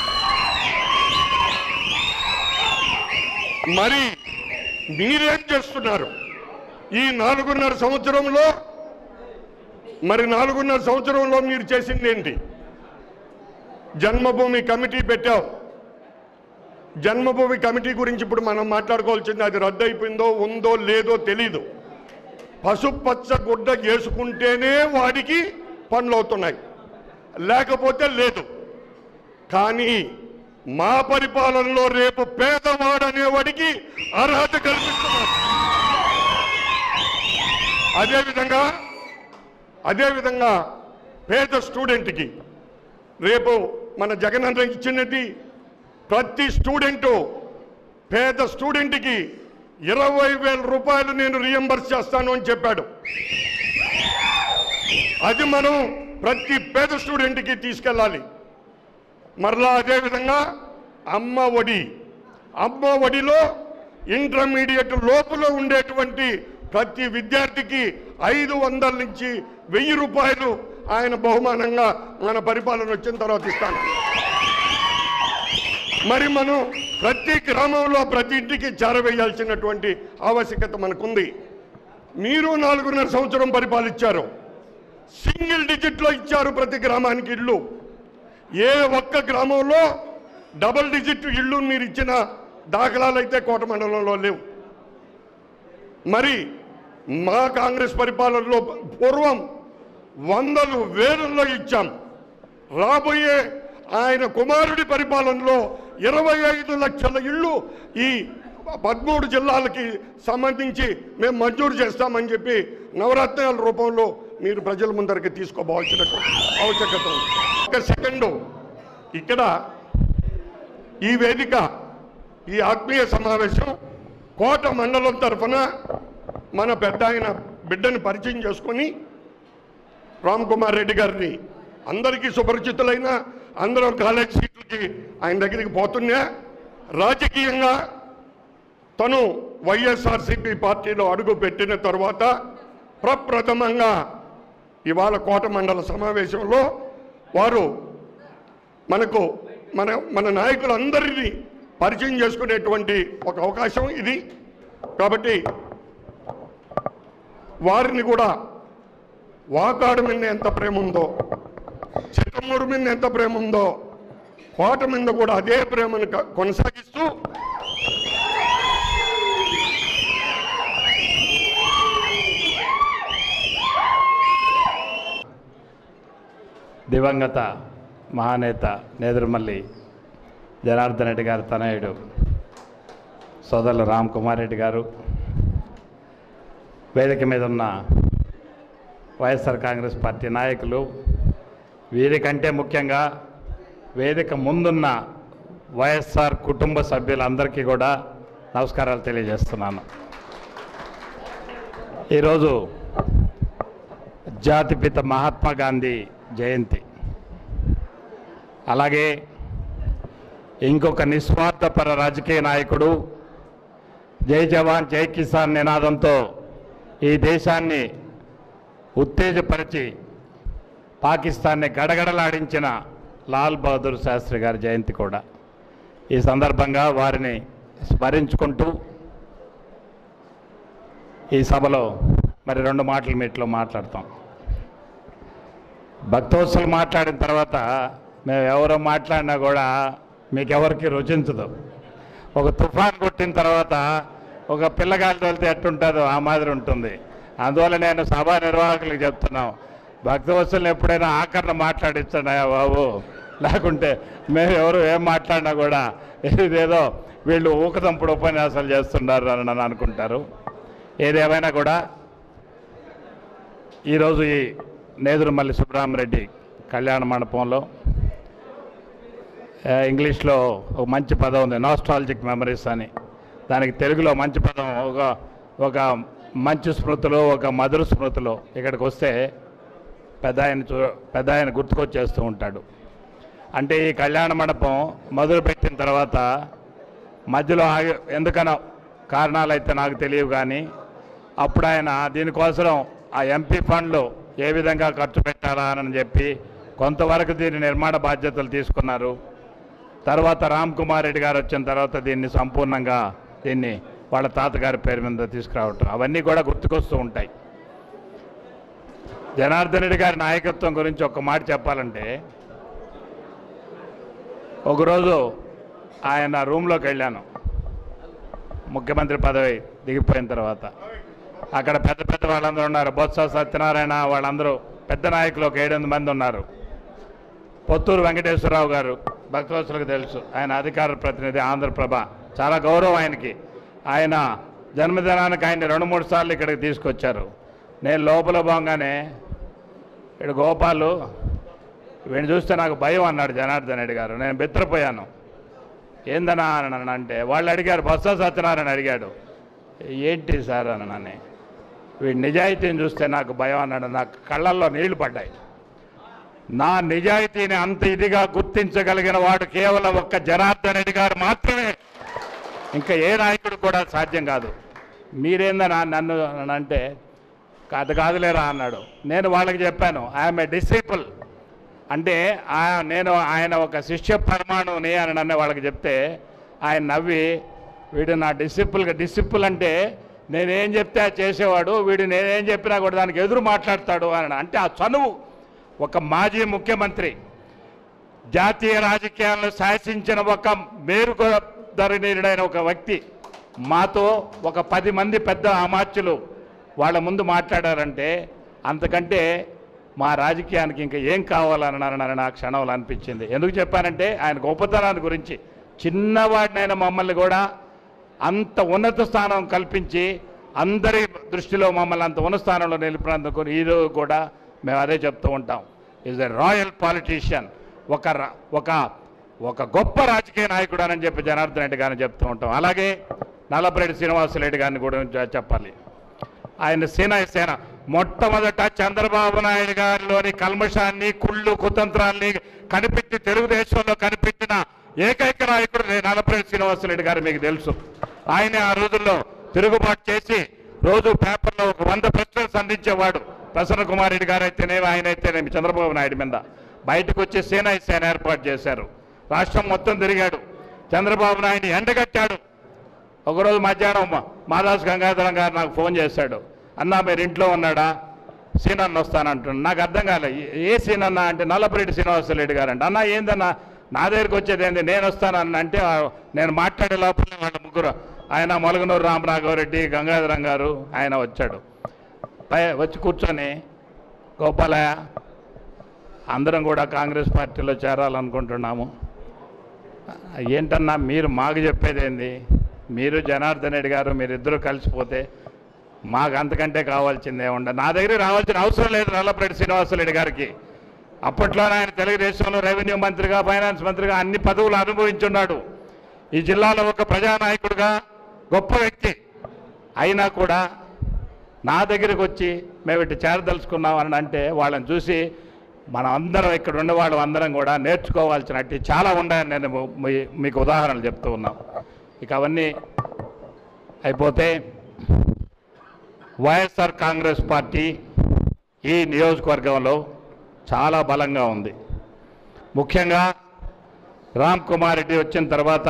మరి మీరేం చేస్తున్నారు ఈ నాలుగున్నర సంవత్సరంలో మరి నాలుగున్నర సంవత్సరంలో మీరు చేసింది ఏంటి జన్మభూమి కమిటీ పెట్టావు జన్మభూమి కమిటీ గురించి ఇప్పుడు మనం మాట్లాడుకోవాల్సింది అది రద్దు అయిపోయిందో ఉందో లేదో తెలీదు పసుపచ్చ గుడ్డ వేసుకుంటేనే వాడికి పనులు అవుతున్నాయి లేకపోతే లేదు కానీ మా పరిపాలనలో రేపు పేదవాడనేవాడికి అర్హత కల్పిస్తున్నారు అదేవిధంగా అదేవిధంగా పేద స్టూడెంట్కి రేపు మన జగనన్న ఇచ్చినది ప్రతి స్టూడెంటు పేద స్టూడెంట్కి ఇరవై వేల రూపాయలు నేను రియంబర్స్ చేస్తాను అని చెప్పాడు అది మనం ప్రతి పేద స్టూడెంట్కి తీసుకెళ్ళాలి మరలా అదేవిధంగా అమ్మ ఒడి అమ్మ ఒడిలో ఇంటర్మీడియట్ లోపల ఉండేటువంటి ప్రతి విద్యార్థికి ఐదు వందల నుంచి వెయ్యి రూపాయలు ఆయన బహుమానంగా మన పరిపాలన వచ్చిన తర్వాత ఇస్తాను మరి మనం ప్రతి గ్రామంలో ప్రతి ఇంటికి చేరవేయాల్సినటువంటి ఆవశ్యకత మనకుంది మీరు నాలుగున్నర సంవత్సరం పరిపాలించారు సింగిల్ డిజిట్లో ఇచ్చారు ప్రతి గ్రామానికి ఇల్లు ఏ ఒక్క గ్రామంలో డబుల్ డిజిట్ ఇల్లు మీరు ఇచ్చిన దాఖలాలు అయితే కోట మండలంలో లేవు మరి మా కాంగ్రెస్ పరిపాలనలో పూర్వం వందలు వేలల్లో ఇచ్చాం రాబోయే ఆయన కుమారుడి పరిపాలనలో ఇరవై ఐదు లక్షల ఇళ్ళు ఈ పదమూడు జిల్లాలకి సంబంధించి మేము మంజూరు చేస్తామని చెప్పి నవరత్నాల రూపంలో మీరు ప్రజల ముందరికి తీసుకోబోవాల్సిన ఆవశ్యకత ఉంది ఒక సెకండు ఇక్కడ ఈ వేదిక ఈ ఆత్మీయ సమావేశం కోట మండలం తరఫున మన పెద్ద ఆయన బిడ్డని పరిచయం చేసుకొని రామ్ కుమార్ రెడ్డి గారిని అందరికీ సుపరిచితులైన అందరం కాలేజ్ సీట్లకి ఆయన దగ్గరికి పోతున్నా రాజకీయంగా తను వైఎస్ఆర్సీపీ పార్టీలో అడుగు పెట్టిన తర్వాత ప్రప్రథమంగా ఇవాళ కోట మండల సమావేశంలో వారు మనకు మన మన నాయకులందరినీ పరిచయం చేసుకునేటువంటి ఒక అవకాశం ఇది కాబట్టి వారిని కూడా వాకాడు మీద ఎంత ప్రేమ ఉందో చిట్టమూరు మీద ఎంత ప్రేమ ఉందో కోట మీద కూడా అదే ప్రేమను క- కొనసాగిస్తూ దివంగత మహానేత నేదురుమల్లి జనార్దన్ రెడ్డి గారి తనయుడు సోదరులు రామ్ కుమార్ రెడ్డి గారు వేదిక మీద ఉన్న వైఎస్ఆర్ కాంగ్రెస్ పార్టీ నాయకులు వీరికంటే ముఖ్యంగా వేదిక ముందున్న వైఎస్ఆర్ కుటుంబ సభ్యులందరికీ కూడా నమస్కారాలు తెలియజేస్తున్నాను ఈరోజు జాతిపిత మహాత్మా గాంధీ జయంతి అలాగే ఇంకొక నిస్వార్థపర రాజకీయ నాయకుడు జై జవాన్ జై కిసాన్ నినాదంతో ఈ దేశాన్ని ఉత్తేజపరిచి పాకిస్తాన్ని గడగడలాడించిన లాల్ బహదూర్ శాస్త్రి గారి జయంతి కూడా ఈ సందర్భంగా వారిని స్మరించుకుంటూ ఈ సభలో మరి రెండు మాటలు మీట్లో మాట్లాడతాం భక్తోత్సవం మాట్లాడిన తర్వాత మేము ఎవరో మాట్లాడినా కూడా మీకెవరికి రుచించదు ఒక తుఫాన్ కొట్టిన తర్వాత ఒక పిల్లగాలి తోలితే ఎట్టుంటుందో ఆ మాదిరి ఉంటుంది అందువల్ల నేను సభా నిర్వాహకులకు చెప్తున్నాం భక్తవత్సలను ఎప్పుడైనా ఆకరణ మాట్లాడించండి అయ్యా బాబు లేకుంటే మేము ఎవరు ఏం మాట్లాడినా కూడా ఇదేదో వీళ్ళు ఊకదంపుడు ఉపన్యాసాలు చేస్తున్నారు అని నన్ను అనుకుంటారు ఏదేమైనా కూడా ఈరోజు ఈ నేదురుమల్లి సుబ్రహ్మరెడ్డి కళ్యాణ మండపంలో ఆ, ఇంగ్లీష్లో ఒక మంచి పదం ఉంది నాస్ట్రాలజిక్ మెమరీస్ అని దానికి తెలుగులో మంచి పదం ఒక ఒక మంచి స్మృతులు ఒక మధుర స్మృతులు ఇక్కడికి వస్తే పెద్ద ఆయన చూ పెద్ద ఆయన గుర్తుకొచ్చేస్తూ ఉంటాడు అంటే ఈ కళ్యాణ మండపం మొదలు పెట్టిన తర్వాత మధ్యలో ఆగి ఎందుకనో కారణాలు అయితే నాకు తెలియవు కానీ అప్పుడు ఆయన దీనికోసం ఆ ఎంపీ ఫండ్లు ఏ విధంగా ఖర్చు పెట్టాలా అని చెప్పి కొంతవరకు దీని నిర్మాణ బాధ్యతలు తీసుకున్నారు తర్వాత రామ్ కుమార్ రెడ్డి గారు వచ్చిన తర్వాత దీన్ని సంపూర్ణంగా దీన్ని వాళ్ళ తాతగారి పేరు మీద తీసుకురావటం అవన్నీ కూడా గుర్తుకొస్తూ ఉంటాయి జనార్దన్ రెడ్డి గారి నాయకత్వం గురించి ఒక మాట చెప్పాలంటే ఒకరోజు ఆయన రూమ్లోకి వెళ్ళాను ముఖ్యమంత్రి పదవి దిగిపోయిన తర్వాత అక్కడ పెద్ద పెద్ద వాళ్ళందరూ ఉన్నారు బొత్స సత్యనారాయణ వాళ్ళందరూ పెద్ద నాయకులు ఒక ఏడెనిమిది మంది ఉన్నారు పొత్తూరు వెంకటేశ్వరరావు గారు భక్తవత్సలకు తెలుసు ఆయన అధికార ప్రతినిధి ఆంధ్రప్రభ చాలా గౌరవం ఆయనకి ఆయన జన్మదినానికి ఆయన రెండు మూడు సార్లు ఇక్కడికి తీసుకొచ్చారు నేను లోపల పోగానే ఇక్కడ గోపాలు వీడిని చూస్తే నాకు భయం అన్నాడు జనార్దన్ రెడ్డి గారు నేను బెత్తరపోయాను ఏందనా అని అంటే వాళ్ళు అడిగారు బొత్స సత్యనారాయణ అడిగాడు ఏంటి సార్ అని వీడి నిజాయితీని చూస్తే నాకు భయం అన్నాడు నాకు కళ్ళల్లో నీళ్లు పడ్డాయి నా నిజాయితీని అంత ఇదిగా గుర్తించగలిగిన వాడు కేవలం ఒక్క జనార్దన్ రెడ్డి గారు మాత్రమే ఇంకా ఏ నాయకుడు కూడా సాధ్యం కాదు మీరేందనా నన్ను అని అంటే కాదు కాదులేరా అన్నాడు నేను వాళ్ళకి చెప్పాను ఐఎమ్ ఏ డిసిపుల్ అంటే ఆ- నేను ఆయన ఒక శిష్య పరమాణుని అని నన్ను వాళ్ళకి చెప్తే ఆయన నవ్వి వీడు నా డిసిపుల్గా డిసిపుల్ అంటే నేనేం చెప్తే అది చేసేవాడు వీడు నేనేం చెప్పినా కూడా దానికి ఎదురు మాట్లాడతాడు అని అంటే ఆ చనువు ఒక మాజీ ముఖ్యమంత్రి జాతీయ రాజకీయాలను శాసించిన ఒక మేరుధరణీయుడైన ఒక వ్యక్తి మాతో ఒక పది మంది పెద్ద అమాత్యులు వాళ్ళ ముందు మాట్లాడారంటే అంతకంటే మా రాజకీయానికి ఇంకా ఏం కావాలన్నారని నా క్షణంలో అనిపించింది ఎందుకు చెప్పానంటే ఆయన గొప్పతనాన్ని గురించి చిన్నవాడినైన మమ్మల్ని కూడా అంత ఉన్నత స్థానం కల్పించి అందరి దృష్టిలో మమ్మల్ని అంత ఉన్నత స్థానంలో నిలిపినందుకు ఈరోజు కూడా మేము అదే చెప్తూ ఉంటాం ఈజ్ ఎ రాయల్ పాలిటీషియన్ ఒక ర- ఒక ఒక గొప్ప రాజకీయ నాయకుడు అని చెప్పి జనార్దన్ రెడ్డి గారిని చెప్తూ ఉంటాం అలాగే నల్లపరెడ్డి శ్రీనివాసరెడ్డి గారిని కూడా చె- చెప్పాలి ఆయన సేన సేన మొట్టమొదట చంద్రబాబు నాయుడు గారిలోని కల్మషాన్ని కుళ్ళు కుతంత్రాల్ని కనిపెట్టి తెలుగుదేశంలో కనిపెట్టిన ఏకైక నాయకుడు నల్లపరెడ్డి శ్రీనివాసరెడ్డి గారు మీకు తెలుసు ఆయన ఆ రోజుల్లో తిరుగుబాటు చేసి రోజు పేపర్లో ఒక వంద ప్రశ్నలు సంధించేవాడు ప్రసన్న కుమార్ రెడ్డి గారు అయితేనేమి ఆయన అయితేనేమి చంద్రబాబు నాయుడు మీద బయటకు వచ్చి సేనా సేన ఏర్పాటు చేశారు రాష్ట్రం మొత్తం తిరిగాడు చంద్రబాబు నాయుడు ఎండగట్టాడు ఒకరోజు మధ్యాహ్నం మా- మాదాస్ గంగాధరం గారు నాకు ఫోన్ చేశాడు అన్నా మీరు ఇంట్లో ఉన్నాడా సీనన్న వస్తానంటున్నాడు నాకు అర్థం కాలే ఏ- ఏ సీనన్న అంటే నల్లపరెడ్డి శ్రీనివాసరెడ్డి గారు అంటే అన్న ఏందన్నా నా దగ్గరికి వచ్చేది ఏంది నేను వస్తానన్న అంటే ఆ, నేను మాట్లాడే లోపల వాళ్ళ ముగ్గురు ఆయన మొలగనూరు రామరాఘవరెడ్డి గంగాధరం గారు ఆయన వచ్చాడు పై వచ్చి కూర్చొని గోపాలయ్య అందరం కూడా కాంగ్రెస్ పార్టీలో చేరాలనుకుంటున్నాము ఏంటన్నా మీరు మాకు చెప్పేది ఏంది మీరు జనార్దన్ రెడ్డి గారు మీరిద్దరూ కలిసిపోతే మాకు అంతకంటే కావాల్సిందే ఉండ నా దగ్గర రావాల్సిన అవసరం లేదు నల్లపరెడ్డి శ్రీనివాసరెడ్డి గారికి అప్పట్లోనే ఆయన తెలుగుదేశంలో రెవెన్యూ మంత్రిగా ఫైనాన్స్ మంత్రిగా అన్ని పదవులు అనుభవించున్నాడు ఈ జిల్లాలో ఒక ప్రజానాయకుడిగా గొప్ప వ్యక్తి అయినా కూడా నా దగ్గరికి వచ్చి మేము ఇటు చేరదలుచుకున్నాం అని అంటే వాళ్ళని చూసి మనం అందరం ఇక్కడ ఉన్నవాళ్ళు అందరం కూడా నేర్చుకోవాల్సినట్టు చాలా ఉన్నాయని నేను మీ- మీకు ఉదాహరణలు చెప్తూ ఉన్నాం ఇక అవన్నీ అయిపోతే వైఎస్ఆర్ కాంగ్రెస్ పార్టీ ఈ నియోజకవర్గంలో చాలా బలంగా ఉంది ముఖ్యంగా రామ్ కుమార్ రెడ్డి వచ్చిన తర్వాత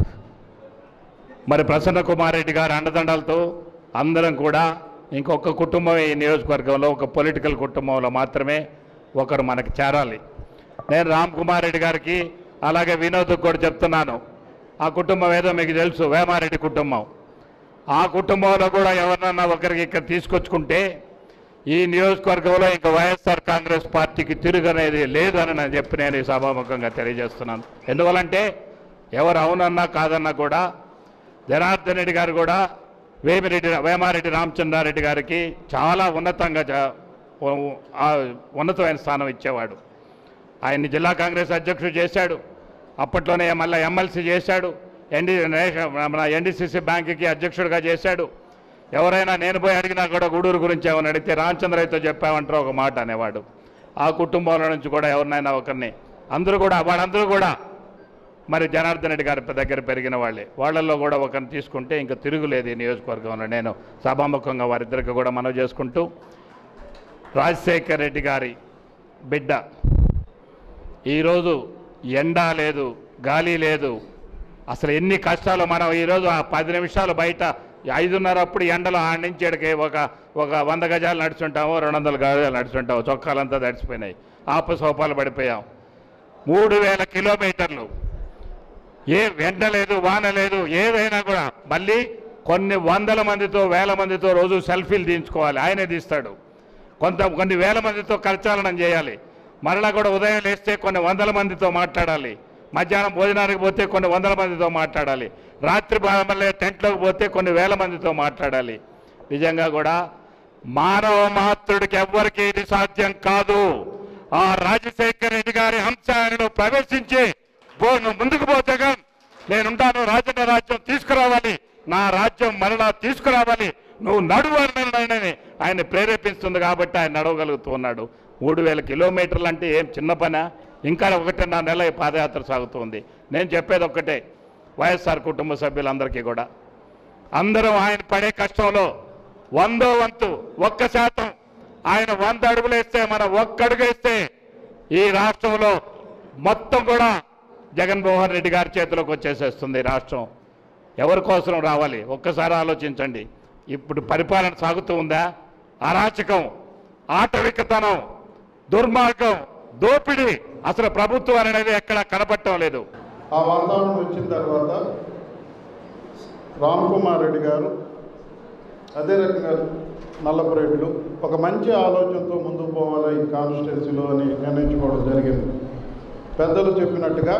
మరి ప్రసన్న కుమార్ రెడ్డి గారి అండదండలతో అందరం కూడా ఇంకొక కుటుంబం ఈ నియోజకవర్గంలో ఒక పొలిటికల్ కుటుంబంలో మాత్రమే ఒకరు మనకి చేరాలి నేను రామ్ కుమార్ రెడ్డి గారికి అలాగే వినోద్కి కూడా చెప్తున్నాను ఆ కుటుంబం ఏదో మీకు తెలుసు వేమారెడ్డి కుటుంబం ఆ కుటుంబంలో కూడా ఎవరినన్నా ఒకరికి ఇక్కడ తీసుకొచ్చుకుంటే ఈ నియోజకవర్గంలో ఇంకా వైఎస్ఆర్ కాంగ్రెస్ పార్టీకి తిరుగనేది లేదు అని నేను చెప్పి నేను ఈ సభాముఖంగా తెలియజేస్తున్నాను ఎందువలంటే ఎవరు అవునన్నా కాదన్నా కూడా జనార్దన్ రెడ్డి గారు కూడా వేమిరెడ్డి వేమారెడ్డి రామచంద్రారెడ్డి గారికి చాలా ఉన్నతంగా జ- ఉ- ఆ ఉన్నతమైన స్థానం ఇచ్చేవాడు ఆయన్ని జిల్లా కాంగ్రెస్ అధ్యక్షుడు చేశాడు అప్పట్లోనే మళ్ళీ ఎమ్మెల్సీ చేశాడు ఎన్డి నేష- మన ఎన్డీసీసీ బ్యాంకుకి అధ్యక్షుడిగా చేశాడు ఎవరైనా నేను పోయి అడిగినా కూడా గూడూరు గురించి ఏమైనా అడిగితే రామచంద్రయ్యతో చెప్పామంటారు ఒక మాట అనేవాడు ఆ కుటుంబంలో నుంచి కూడా ఎవరినైనా ఒకరిని అందరూ కూడా వాళ్ళందరూ కూడా మరి జనార్దన్ రెడ్డి గారి దగ్గర పెరిగిన వాళ్ళే వాళ్ళల్లో కూడా ఒకరిని తీసుకుంటే ఇంకా తిరుగులేదు ఈ నియోజకవర్గంలో నేను సభాముఖంగా వారిద్దరికి కూడా మనవి చేసుకుంటూ రాజశేఖర్ రెడ్డి గారి బిడ్డ ఈరోజు ఎండ లేదు గాలి లేదు అసలు ఎన్ని కష్టాలు మనం ఈరోజు ఆ పది నిమిషాలు బయట ఐదున్నర అప్పుడు ఎండలో ఆడ నుంచి ఈడకి ఒక ఒక వంద గజాలు నడుచుంటాము రెండు వందల గజాలు నడుచుంటాము చొక్కాలంతా తడిచిపోయినాయి ఆపసోపాలు పడిపోయాం మూడు వేల కిలోమీటర్లు ఏ ఎండ లేదు వాన లేదు ఏదైనా కూడా మళ్ళీ కొన్ని వందల మందితో వేల మందితో రోజు సెల్ఫీలు తీయించుకోవాలి ఆయనే తీస్తాడు కొంత కొన్ని వేల మందితో కరచాలనం చేయాలి మరలా కూడా ఉదయం లేస్తే కొన్ని వందల మందితో మాట్లాడాలి మధ్యాహ్నం భోజనానికి పోతే కొన్ని వందల మందితో మాట్లాడాలి రాత్రి బా- మళ్ళీ టెంట్లోకి పోతే కొన్ని వేల మందితో మాట్లాడాలి నిజంగా కూడా మానవ మాత్రుడికి ఎవ్వరికీ ఇది సాధ్యం కాదు ఆ రాజశేఖర రెడ్డి గారి హంసాయనలో ప్రవేశించి పో నువ్వు ముందుకు పో జగన్ నేనుంటాను రాజన్న రాజ్యం తీసుకురావాలి నా రాజ్యం మరలా తీసుకురావాలి నువ్వు నడువు అని ఆయన ప్రేరేపిస్తుంది కాబట్టి ఆయన నడవగలుగుతూ ఉన్నాడు మూడు వేల కిలోమీటర్లు అంటే ఏం చిన్న పనా ఇంకా ఒకటిన్నర నెల ఈ పాదయాత్ర సాగుతుంది నేను చెప్పేది ఒక్కటే వైఎస్ఆర్ కుటుంబ సభ్యులందరికీ కూడా అందరం ఆయన పడే కష్టంలో వందో వంతు ఒక్క శాతం ఆయన వంద అడుగులు వేస్తే మనం ఒక్క అడుగు వేస్తే ఈ రాష్ట్రంలో మొత్తం కూడా జగన్మోహన్ రెడ్డి గారి చేతిలోకి వచ్చేసేస్తుంది ఈ రాష్ట్రం ఎవరి కోసం రావాలి ఒక్కసారి ఆలోచించండి ఇప్పుడు పరిపాలన సాగుతూ ఉందా అరాచకం ఆటవికతనం దుర్మార్గం దోపిడీ అసలు ప్రభుత్వం అనేది ఎక్కడ కనపడటం లేదు ఆ వాతావరణం వచ్చిన తర్వాత రామ్ కుమార్ రెడ్డి గారు అదే రకంగా నల్లపురెడ్లు ఒక మంచి ఆలోచనతో ముందుకు పోవాలి ఈ కాన్స్టిట్యున్సీలో అని నిర్ణయించుకోవడం జరిగింది పెద్దలు చెప్పినట్టుగా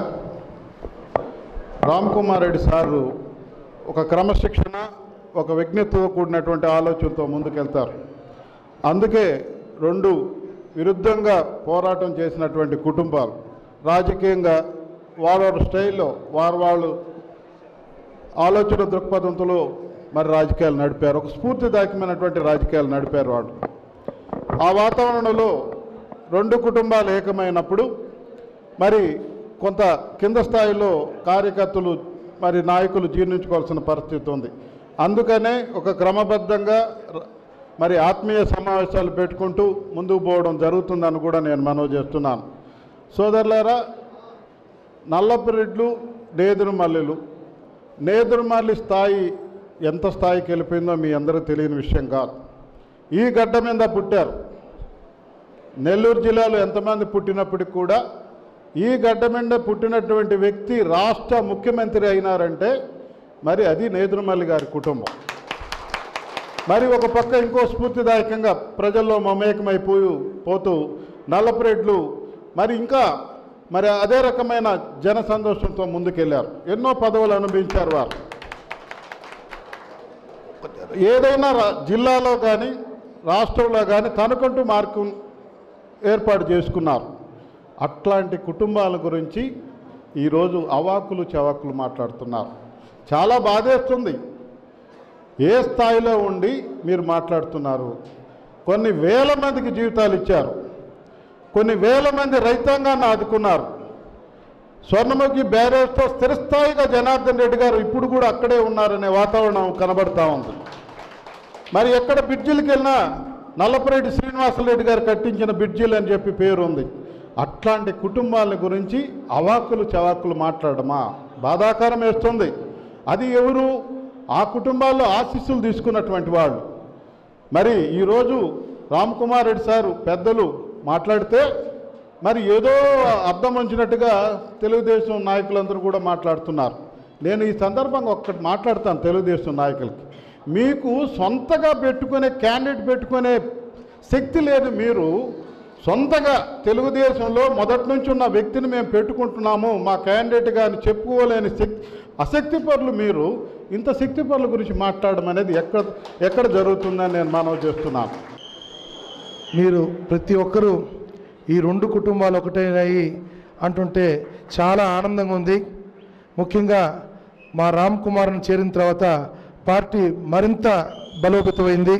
రామ్ కుమార్ రెడ్డి సారు ఒక క్రమశిక్షణ ఒక విజ్ఞతతో కూడినటువంటి ఆలోచనతో ముందుకెళ్తారు అందుకే రెండు విరుద్ధంగా పోరాటం చేసినటువంటి కుటుంబాలు రాజకీయంగా వారి వారి స్టైల్లో వారు వాళ్ళు ఆలోచన దృక్పథంతో మరి రాజకీయాలు నడిపారు ఒక స్ఫూర్తిదాయకమైనటువంటి రాజకీయాలు నడిపారు వాళ్ళు ఆ వాతావరణంలో రెండు కుటుంబాలు ఏకమైనప్పుడు మరి కొంత కింద స్థాయిలో కార్యకర్తలు మరి నాయకులు జీర్ణించుకోవాల్సిన పరిస్థితి ఉంది అందుకనే ఒక క్రమబద్ధంగా ర- మరి ఆత్మీయ సమావేశాలు పెట్టుకుంటూ ముందుకు పోవడం జరుగుతుందని కూడా నేను మనవి చేస్తున్నాను సోదరులారా నల్లపిరెడ్లు నేదురుమల్లెలు నేదురుమల్లి స్థాయి ఎంత స్థాయికి వెళ్ళిపోయిందో మీ అందరికీ తెలియని విషయం కాదు ఈ గడ్డ మీద పుట్టారు నెల్లూరు జిల్లాలో ఎంతమంది పుట్టినప్పటికి కూడా ఈ గడ్డ మీద పుట్టినటువంటి వ్యక్తి రాష్ట్ర ముఖ్యమంత్రి అయినారంటే మరి అది నేదురుమల్లి గారి కుటుంబం మరి ఒక పక్క ఇంకో స్ఫూర్తిదాయకంగా ప్రజల్లో మమేకమైపోయి పోతూ నల్లపురెడ్లు మరి ఇంకా మరి అదే రకమైన జన సంతోషంతో ముందుకెళ్లారు ఎన్నో పదవులు అనుభవించారు వారు ఏదైనా రా- జిల్లాలో కానీ రాష్ట్రంలో కానీ తనకంటూ మార్కు ఏర్పాటు చేసుకున్నారు అట్లాంటి కుటుంబాల గురించి ఈరోజు అవాకులు చవాకులు మాట్లాడుతున్నారు చాలా బాధేస్తుంది ఏ స్థాయిలో ఉండి మీరు మాట్లాడుతున్నారు కొన్ని వేల మందికి జీవితాలు ఇచ్చారు కొన్ని వేల మంది రైతాంగాన్ని ఆదుకున్నారు స్వర్ణముఖి బ్యారేజ్తో స్థిరస్థాయిగా జనార్దన్ రెడ్డి గారు ఇప్పుడు కూడా అక్కడే ఉన్నారనే వాతావరణం కనబడతా ఉంది మరి ఎక్కడ బ్రిడ్జిలకు వెళ్ళినా నల్లపరెడ్డి శ్రీనివాసరెడ్డి గారు కట్టించిన బ్రిడ్జిలు అని చెప్పి పేరు ఉంది అట్లాంటి కుటుంబాల గురించి అవాకులు చవాకులు మాట్లాడమా బాధాకరం వేస్తుంది అది ఎవరు ఆ కుటుంబాల్లో ఆశీస్సులు తీసుకున్నటువంటి వాళ్ళు మరి ఈరోజు రామ్ కుమార్ రెడ్డి సారు పెద్దలు మాట్లాడితే మరి ఏదో అర్థం వచ్చినట్టుగా తెలుగుదేశం నాయకులందరూ కూడా మాట్లాడుతున్నారు నేను ఈ సందర్భంగా ఒక్కటి మాట్లాడతాను తెలుగుదేశం నాయకులకి మీకు సొంతగా పెట్టుకునే క్యాండిడేట్ పెట్టుకునే శక్తి లేదు మీరు సొంతగా తెలుగుదేశంలో మొదటి నుంచి ఉన్న వ్యక్తిని మేము పెట్టుకుంటున్నాము మా క్యాండిడేట్ గారిని చెప్పుకోలేని శక్తి అశక్తి పరులు మీరు ఇంత శక్తి పరుల గురించి మాట్లాడడం అనేది ఎక్కడ ఎక్కడ జరుగుతుందని నేను మనవి చేస్తున్నాను మీరు ప్రతి ఒక్కరూ ఈ రెండు కుటుంబాలు ఒకటేనాయి అంటుంటే చాలా ఆనందంగా ఉంది ముఖ్యంగా మా రామ్ కుమార్ని చేరిన తర్వాత పార్టీ మరింత బలోపేతమైంది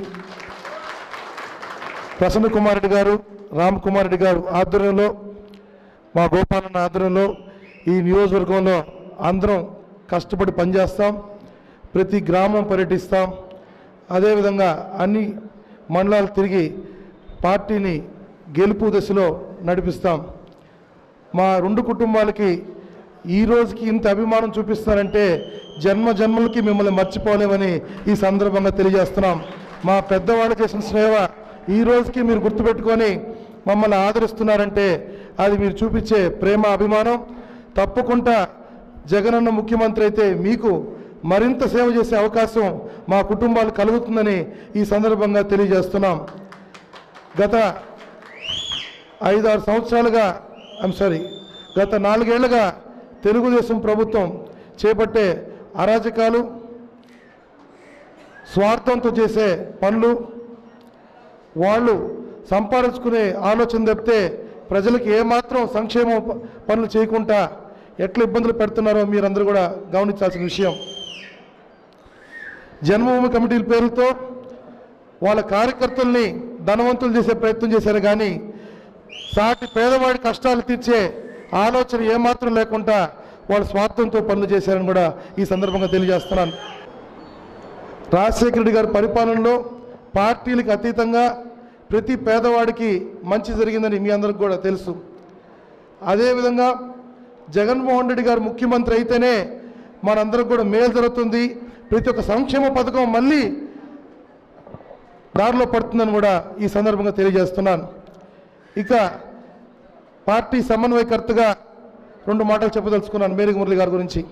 ప్రసన్న కుమార్ రెడ్డి గారు రామ్ కుమార్ రెడ్డి గారు ఆధ్వర్యంలో మా గోపాలన్న ఆధ్వర్యంలో ఈ నియోజకవర్గంలో అందరం కష్టపడి పనిచేస్తాం ప్రతి గ్రామం పర్యటిస్తాం అదేవిధంగా అన్ని మండలాలు తిరిగి పార్టీని గెలుపు దశలో నడిపిస్తాం మా రెండు కుటుంబాలకి ఈ రోజుకి ఇంత అభిమానం చూపిస్తారంటే జన్మ జన్మలకి మిమ్మల్ని మర్చిపోలేమని ఈ సందర్భంగా తెలియజేస్తున్నాం మా పెద్దవాళ్ళు చేసిన సేవ ఈ రోజుకి మీరు గుర్తుపెట్టుకొని మమ్మల్ని ఆదరిస్తున్నారంటే అది మీరు చూపించే ప్రేమ అభిమానం తప్పకుండా జగనన్న ముఖ్యమంత్రి అయితే మీకు మరింత సేవ చేసే అవకాశం మా కుటుంబాలు కలుగుతుందని ఈ సందర్భంగా తెలియజేస్తున్నాం గత ఐదారు సంవత్సరాలుగా ఐమ్ సారీ గత నాలుగేళ్లుగా తెలుగుదేశం ప్రభుత్వం చేపట్టే అరాజకాలు స్వార్థంతో చేసే పనులు వాళ్ళు సంపాదించుకునే ఆలోచన తప్పితే ప్రజలకు ఏమాత్రం సంక్షేమ ప- పనులు చేయకుండా ఎట్లా ఇబ్బందులు పెడుతున్నారో మీరందరూ కూడా గమనించాల్సిన విషయం జన్మభూమి కమిటీల పేరుతో వాళ్ళ కార్యకర్తల్ని ధనవంతులు చేసే ప్రయత్నం చేశారు కానీ సాటి పేదవాడి కష్టాలు తీర్చే ఆలోచన ఏమాత్రం లేకుండా వాళ్ళ స్వార్థంతో పనులు చేశారని కూడా ఈ సందర్భంగా తెలియజేస్తున్నాను రాజశేఖర రెడ్డి గారి పరిపాలనలో పార్టీలకు అతీతంగా ప్రతి పేదవాడికి మంచి జరిగిందని మీ అందరికి కూడా తెలుసు అదేవిధంగా జగన్మోహన్ రెడ్డి గారు ముఖ్యమంత్రి అయితేనే మనందరికి కూడా మేలు జరుగుతుంది ప్రతి ఒక్క సంక్షేమ పథకం మళ్ళీ దారిలో పడుతుందని కూడా ఈ సందర్భంగా తెలియజేస్తున్నాను ఇక పార్టీ సమన్వయకర్తగా రెండు మాటలు చెప్పదలుచుకున్నాను మేరీ మురళి గారి గురించి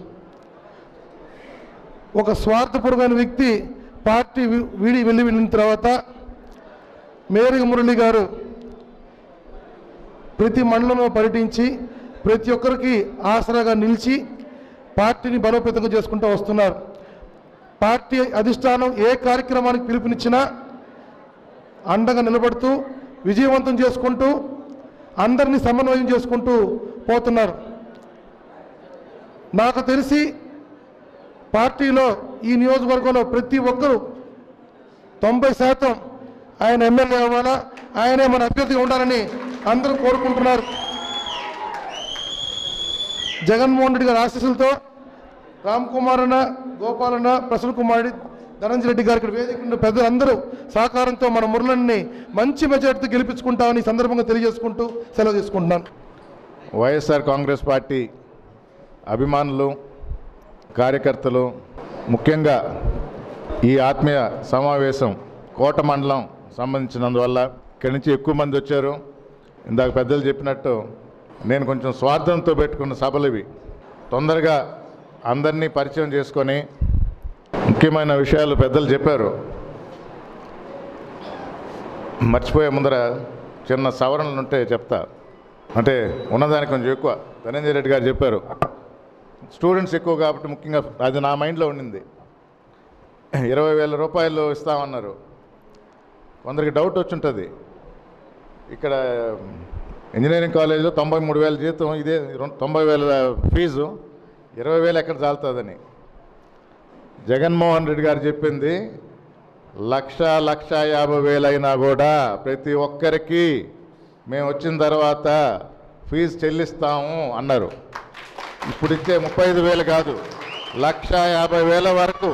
ఒక స్వార్థపూర్వమైన వ్యక్తి పార్టీ వి- వీడి వెళ్ళి వెళ్ళిన తర్వాత మేరీ మురళి గారు ప్రతి మండలంలో పర్యటించి ప్రతి ఒక్కరికి ఆసరాగా నిలిచి పార్టీని బలోపేతంగా చేసుకుంటూ వస్తున్నారు పార్టీ అధిష్టానం ఏ కార్యక్రమానికి పిలుపునిచ్చినా అండగా నిలబడుతూ విజయవంతం చేసుకుంటూ అందరినీ సమన్వయం చేసుకుంటూ పోతున్నారు నాకు తెలిసి పార్టీలో ఈ నియోజకవర్గంలో ప్రతి ఒక్కరూ తొంభై శాతం ఆయన ఎమ్మెల్యే అవ్వాలా ఆయనే మన అభ్యర్థిగా ఉండాలని అందరూ కోరుకుంటున్నారు జగన్మోహన్ రెడ్డి గారి ఆశీస్సులతో రామ్ కుమార్ అన్న గోపాలన్న ప్రసన్న కుమార్ రెడ్డి ధనంజయ రెడ్డి గారు ఇక్కడ వేదిక ఉన్న పెద్దలందరూ సహకారంతో మన మురళన్ని మంచి మెజార్టీతో గెలిపించుకుంటామని ఈ సందర్భంగా తెలియజేసుకుంటూ సెలవు తీసుకుంటున్నాను వైఎస్ఆర్ కాంగ్రెస్ పార్టీ అభిమానులు కార్యకర్తలు ముఖ్యంగా ఈ ఆత్మీయ సమావేశం కోట మండలం సంబంధించినందువల్ల ఇక్కడి నుంచి ఎక్కువ మంది వచ్చారు ఇందాక పెద్దలు చెప్పినట్టు నేను కొంచెం స్వార్థంతో పెట్టుకున్న సభలు ఇవి తొందరగా అందరినీ పరిచయం చేసుకొని ముఖ్యమైన విషయాలు పెద్దలు చెప్పారు మర్చిపోయే ముందర చిన్న సవరణలు ఉంటే చెప్తా అంటే ఉన్నదానికి కొంచెం ఎక్కువ ధనంజయ రెడ్డి గారు చెప్పారు స్టూడెంట్స్ ఎక్కువ కాబట్టి ముఖ్యంగా అది నా మైండ్లో ఉండింది ఇరవై వేల రూపాయలు ఇస్తామన్నారు కొందరికి డౌట్ వచ్చి ఉంటుంది ఇక్కడ ఇంజనీరింగ్ కాలేజీలో తొంభై మూడు వేల జీతం ఇదే రెండు- తొంభై వేల ఫీజు ఇరవై వేలు ఎక్కడ చాలుతుందని జగన్మోహన్ రెడ్డి గారు చెప్పింది లక్ష లక్ష యాభై వేలైనా కూడా ప్రతి ఒక్కరికి మేము వచ్చిన తర్వాత ఫీజు చెల్లిస్తాము అన్నారు ఇప్పుడు ఇచ్చే ముప్పై ఐదు వేలు కాదు లక్ష యాభై వేల వరకు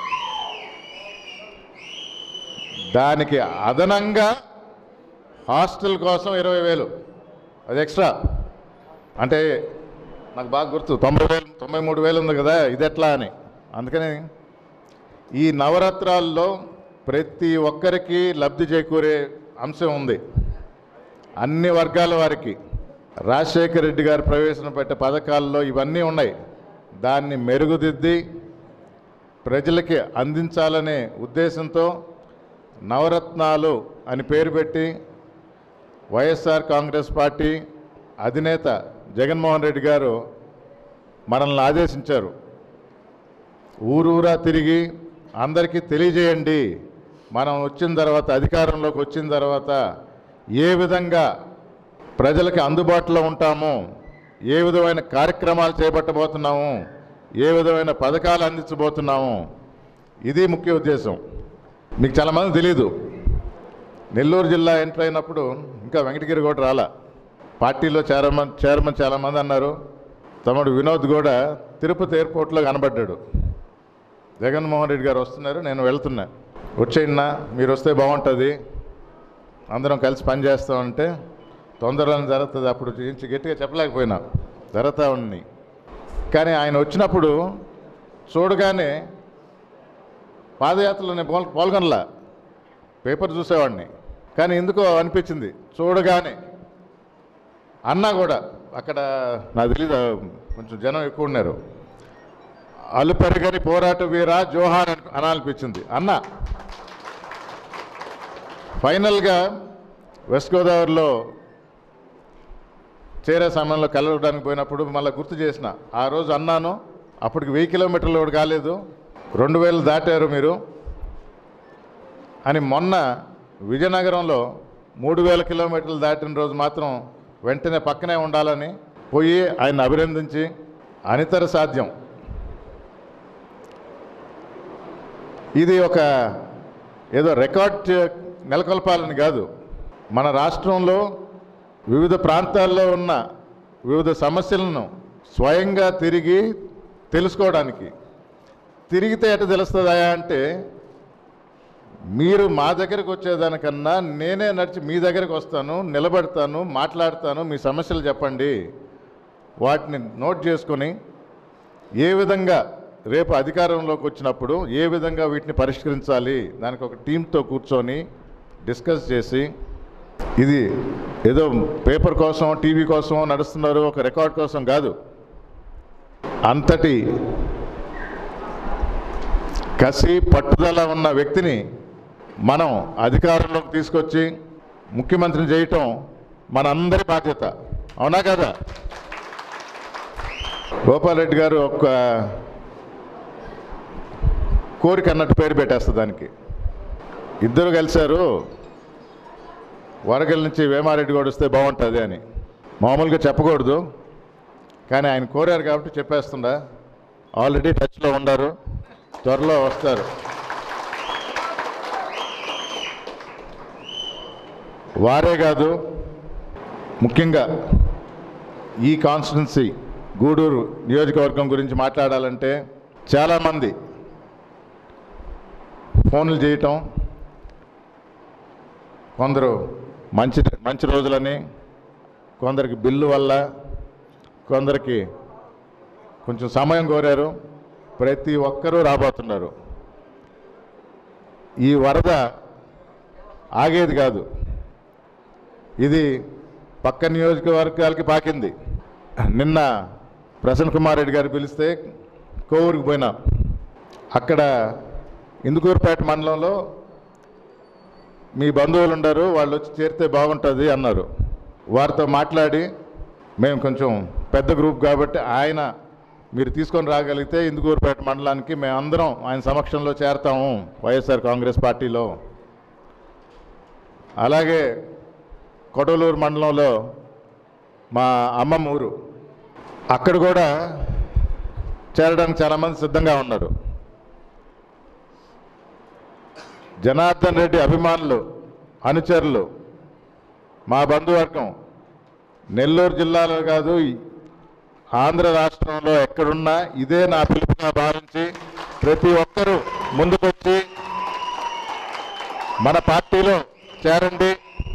దానికి అదనంగా హాస్టల్ కోసం ఇరవై వేలు అది ఎక్స్ట్రా అంటే నాకు బాగా గుర్తు తొంభై వేలు తొంభై మూడు వేలు ఉంది కదా ఇది ఎట్లా అని అందుకని ఈ నవరాత్రాల్లో ప్రతి ఒక్కరికి లబ్ధి చేకూరే అంశం ఉంది అన్ని వర్గాల వారికి రాజశేఖర రెడ్డి గారు ప్రవేశపెట్టే పథకాల్లో ఇవన్నీ ఉన్నాయి దాన్ని మెరుగుదిద్ది ప్రజలకి అందించాలనే ఉద్దేశంతో నవరత్నాలు అని పేరు పెట్టి వైఎస్ఆర్ కాంగ్రెస్ పార్టీ అధినేత జగన్మోహన్ రెడ్డి గారు మనల్ని ఆదేశించారు ఊరూరా తిరిగి అందరికీ తెలియజేయండి మనం వచ్చిన తర్వాత అధికారంలోకి వచ్చిన తర్వాత ఏ విధంగా ప్రజలకి అందుబాటులో ఉంటాము ఏ విధమైన కార్యక్రమాలు చేపట్టబోతున్నాము ఏ విధమైన పథకాలు అందించబోతున్నాము ఇది ముఖ్య ఉద్దేశం మీకు చాలామంది తెలీదు నెల్లూరు జిల్లా ఎంటర్ అయినప్పుడు ఇంకా వెంకటగిరి కూడా రాలా పార్టీలో చైర్మన్ చైర్మన్ చాలామంది అన్నారు తమ్ముడు వినోద్ కూడా తిరుపతి ఎయిర్పోర్ట్లో కనబడ్డాడు జగన్మోహన్ రెడ్డి గారు వస్తున్నారు నేను వెళ్తున్నా వచ్చేయండినా మీరు వస్తే బాగుంటుంది అందరం కలిసి పని చేస్తామంటే తొందరలో జరుగుతుంది అప్పుడు ఇంచు గట్టిగా చెప్పలేకపోయినా జరుగుతూ ఉంది కానీ ఆయన వచ్చినప్పుడు చూడగానే పాదయాత్రలో నేను పాల్ పాల్గొనలా పేపర్ చూసేవాడిని కానీ ఎందుకో అనిపించింది చూడగానే అన్నా కూడా అక్కడ నాకు తెలీదు కొంచెం జనం ఎక్కువ ఉన్నారు అలుపెరగని పోరాట వీరా జోహార్ అని అనాలనిపించింది అన్న ఫైనల్గా వెస్ట్ గోదావరిలో చేరే సమయంలో కలవడానికి పోయినప్పుడు మళ్ళీ గుర్తు చేసిన ఆ రోజు అన్నాను అప్పటికి వెయ్యి కిలోమీటర్లు కూడా కాలేదు రెండు వేలు దాటారు మీరు అని మొన్న విజయనగరంలో మూడు వేల కిలోమీటర్లు దాటిన రోజు మాత్రం వెంటనే పక్కనే ఉండాలని పోయి ఆయన అభినందించి అనితర సాధ్యం ఇది ఒక ఏదో రికార్డ్ చే- నెలకొల్పాలని కాదు మన రాష్ట్రంలో వివిధ ప్రాంతాల్లో ఉన్న వివిధ సమస్యలను స్వయంగా తిరిగి తెలుసుకోవడానికి తిరిగితే ఎట తెలుస్తుందా అంటే మీరు మా దగ్గరకు వచ్చేదానికన్నా నేనే నడిచి మీ దగ్గరకు వస్తాను నిలబడతాను మాట్లాడతాను మీ సమస్యలు చెప్పండి వాటిని నోట్ చేసుకొని ఏ విధంగా రేపు అధికారంలోకి వచ్చినప్పుడు ఏ విధంగా వీటిని పరిష్కరించాలి దానికి ఒక టీంతో కూర్చొని డిస్కస్ చేసి ఇది ఏదో పేపర్ కోసం టీవీ కోసం నడుస్తున్నారు ఒక రికార్డ్ కోసం కాదు అంతటి కసి పట్టుదల ఉన్న వ్యక్తిని మనం అధికారంలోకి తీసుకొచ్చి ముఖ్యమంత్రిని చేయటం మనందరి బాధ్యత అవునా కదా గోపాలరెడ్డి గారు ఒక కోరిక అన్నట్టు పేరు పెట్టేస్తుంది దానికి ఇద్దరు కలిశారు వరగల్ నుంచి వేమారెడ్డి కూడా వస్తే బాగుంటుంది అని మామూలుగా చెప్పకూడదు కానీ ఆయన కోరారు కాబట్టి చెప్పేస్తుండా ఆల్రెడీ టచ్లో ఉన్నారు త్వరలో వస్తారు వారే కాదు ముఖ్యంగా ఈ కాన్స్టిట్యున్సీ గూడూరు నియోజకవర్గం గురించి మాట్లాడాలంటే చాలామంది ఫోన్లు చేయటం కొందరు మంచి మంచి రోజులని కొందరికి బిల్లు వల్ల కొందరికి కొంచెం సమయం కోరారు ప్రతి ఒక్కరూ రాబోతున్నారు ఈ వరద ఆగేది కాదు ఇది పక్క నియోజకవర్గాలకి పాకింది నిన్న ప్రసన్న కుమార్ రెడ్డి గారు పిలిస్తే కోవూరుకి పోయినా అక్కడ ఇందుకూరుపేట మండలంలో మీ బంధువులు ఉండరు వాళ్ళు వచ్చి చేరితే బాగుంటుంది అన్నారు వారితో మాట్లాడి మేము కొంచెం పెద్ద గ్రూప్ కాబట్టి ఆయన మీరు తీసుకొని రాగలిగితే ఇందుకూరుపేట మండలానికి మేమందరం ఆయన సమక్షంలో చేరతాము వైఎస్ఆర్ కాంగ్రెస్ పార్టీలో అలాగే కొడవలూరు మండలంలో మా అమ్మమ్మ ఊరు అక్కడ కూడా చేరడానికి చాలామంది సిద్ధంగా ఉన్నారు జనార్దన్ రెడ్డి అభిమానులు అనుచరులు మా బంధువర్గం నెల్లూరు జిల్లాలో కాదు ఈ ఆంధ్ర రాష్ట్రంలో ఎక్కడున్నా ఇదే నా పిలుపుగా భావించి ప్రతి ఒక్కరూ ముందుకొచ్చి మన పార్టీలో చేరండి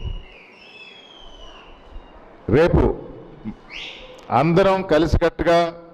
రేపు అందరం కలిసికట్టుగా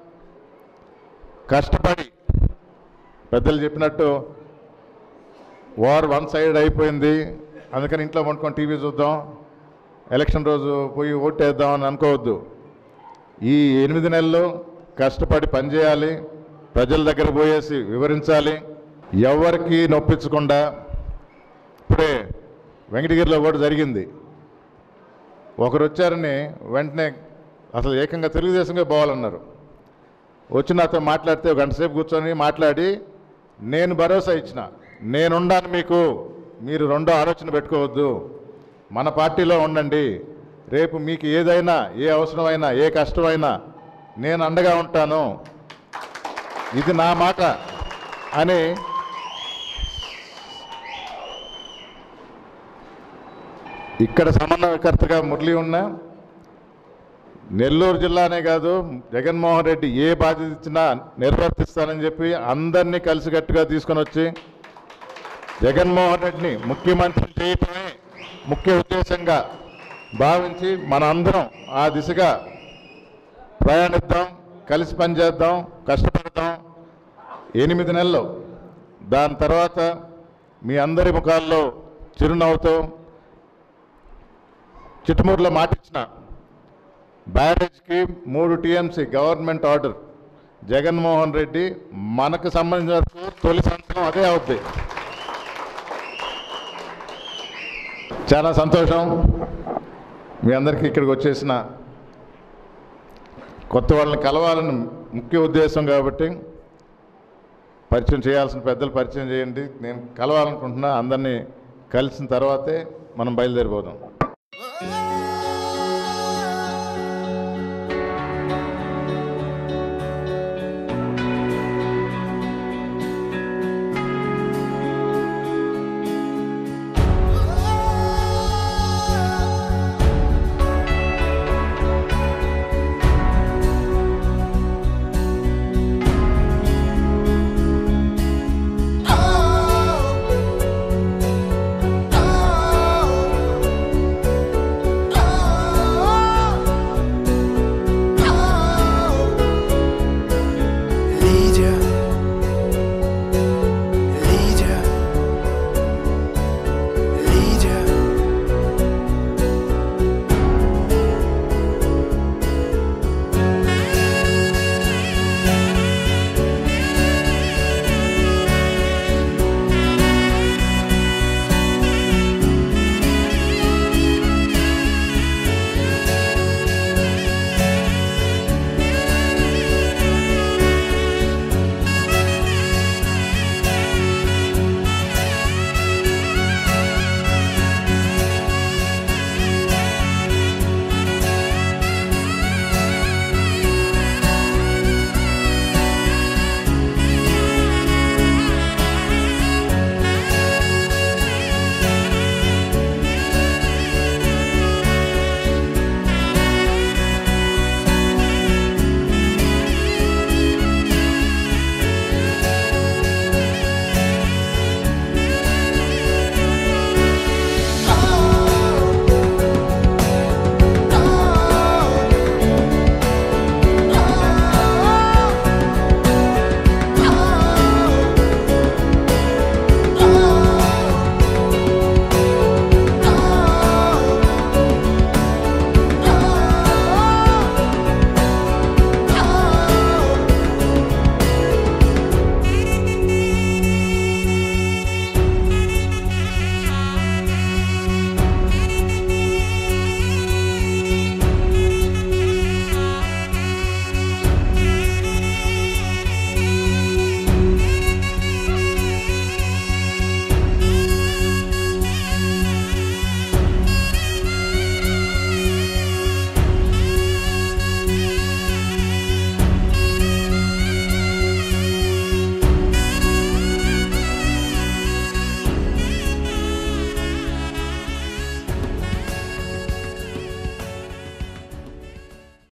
కష్టపడి పెద్దలు చెప్పినట్టు వార్ వన్ సైడ్ అయిపోయింది అందుకని ఇంట్లో వండుకొని టీవీ చూద్దాం ఎలక్షన్ రోజు పోయి ఓటేద్దామని అనుకోవద్దు ఈ ఎనిమిది నెలలు కష్టపడి పనిచేయాలి ప్రజల దగ్గర పోయేసి వివరించాలి ఎవరికి నొప్పించకుండా ఇప్పుడే వెంకటగిరిలో కూడా జరిగింది ఒకరు వచ్చారని వెంటనే అసలు ఏకంగా తెలుగుదేశంగా పోవాలన్నారు వచ్చి నాతో మాట్లాడితే ఒక గంట సేపు కూర్చొని మాట్లాడి నేను భరోసా ఇచ్చిన నేనుండాను మీకు మీరు రెండో ఆలోచన పెట్టుకోవద్దు మన పార్టీలో ఉండండి రేపు మీకు ఏదైనా ఏ అవసరమైనా ఏ కష్టమైనా నేను అండగా ఉంటాను ఇది నా మాట అని ఇక్కడ సమన్వయకర్తగా మురళి ఉన్నా నెల్లూరు జిల్లానే కాదు జగన్మోహన్ రెడ్డి ఏ బాధ్యత ఇచ్చినా నిర్వర్తిస్తానని చెప్పి అందరినీ కలిసికట్టుగా తీసుకొని వచ్చి జగన్మోహన్ రెడ్డిని ముఖ్యమంత్రి చేయటమే ముఖ్య ఉద్దేశంగా భావించి మన అందరం ఆ దిశగా ప్రయాణిద్దాం కలిసి పనిచేద్దాం కష్టపడదాం ఎనిమిది నెలలు దాని తర్వాత మీ అందరి ముఖాల్లో చిరునవ్వుతో చిట్టుమూరులో మాటిచ్చిన బ్యారేజ్కి మూడు TMC government order Jaganmohan Reddy మనకు సంబంధించిన వరకు తొలి సంతకం అదే అవుద్ది చాలా సంతోషం మీ అందరికీ ఇక్కడికి వచ్చేసిన కొత్త వాళ్ళని కలవాలని ముఖ్య ఉద్దేశం కాబట్టి పరిచయం చేయాల్సిన పెద్దలు పరిచయం చేయండి నేను కలవాలనుకుంటున్నా అందరినీ కలిసిన తర్వాతే మనం బయలుదేరిపోదాం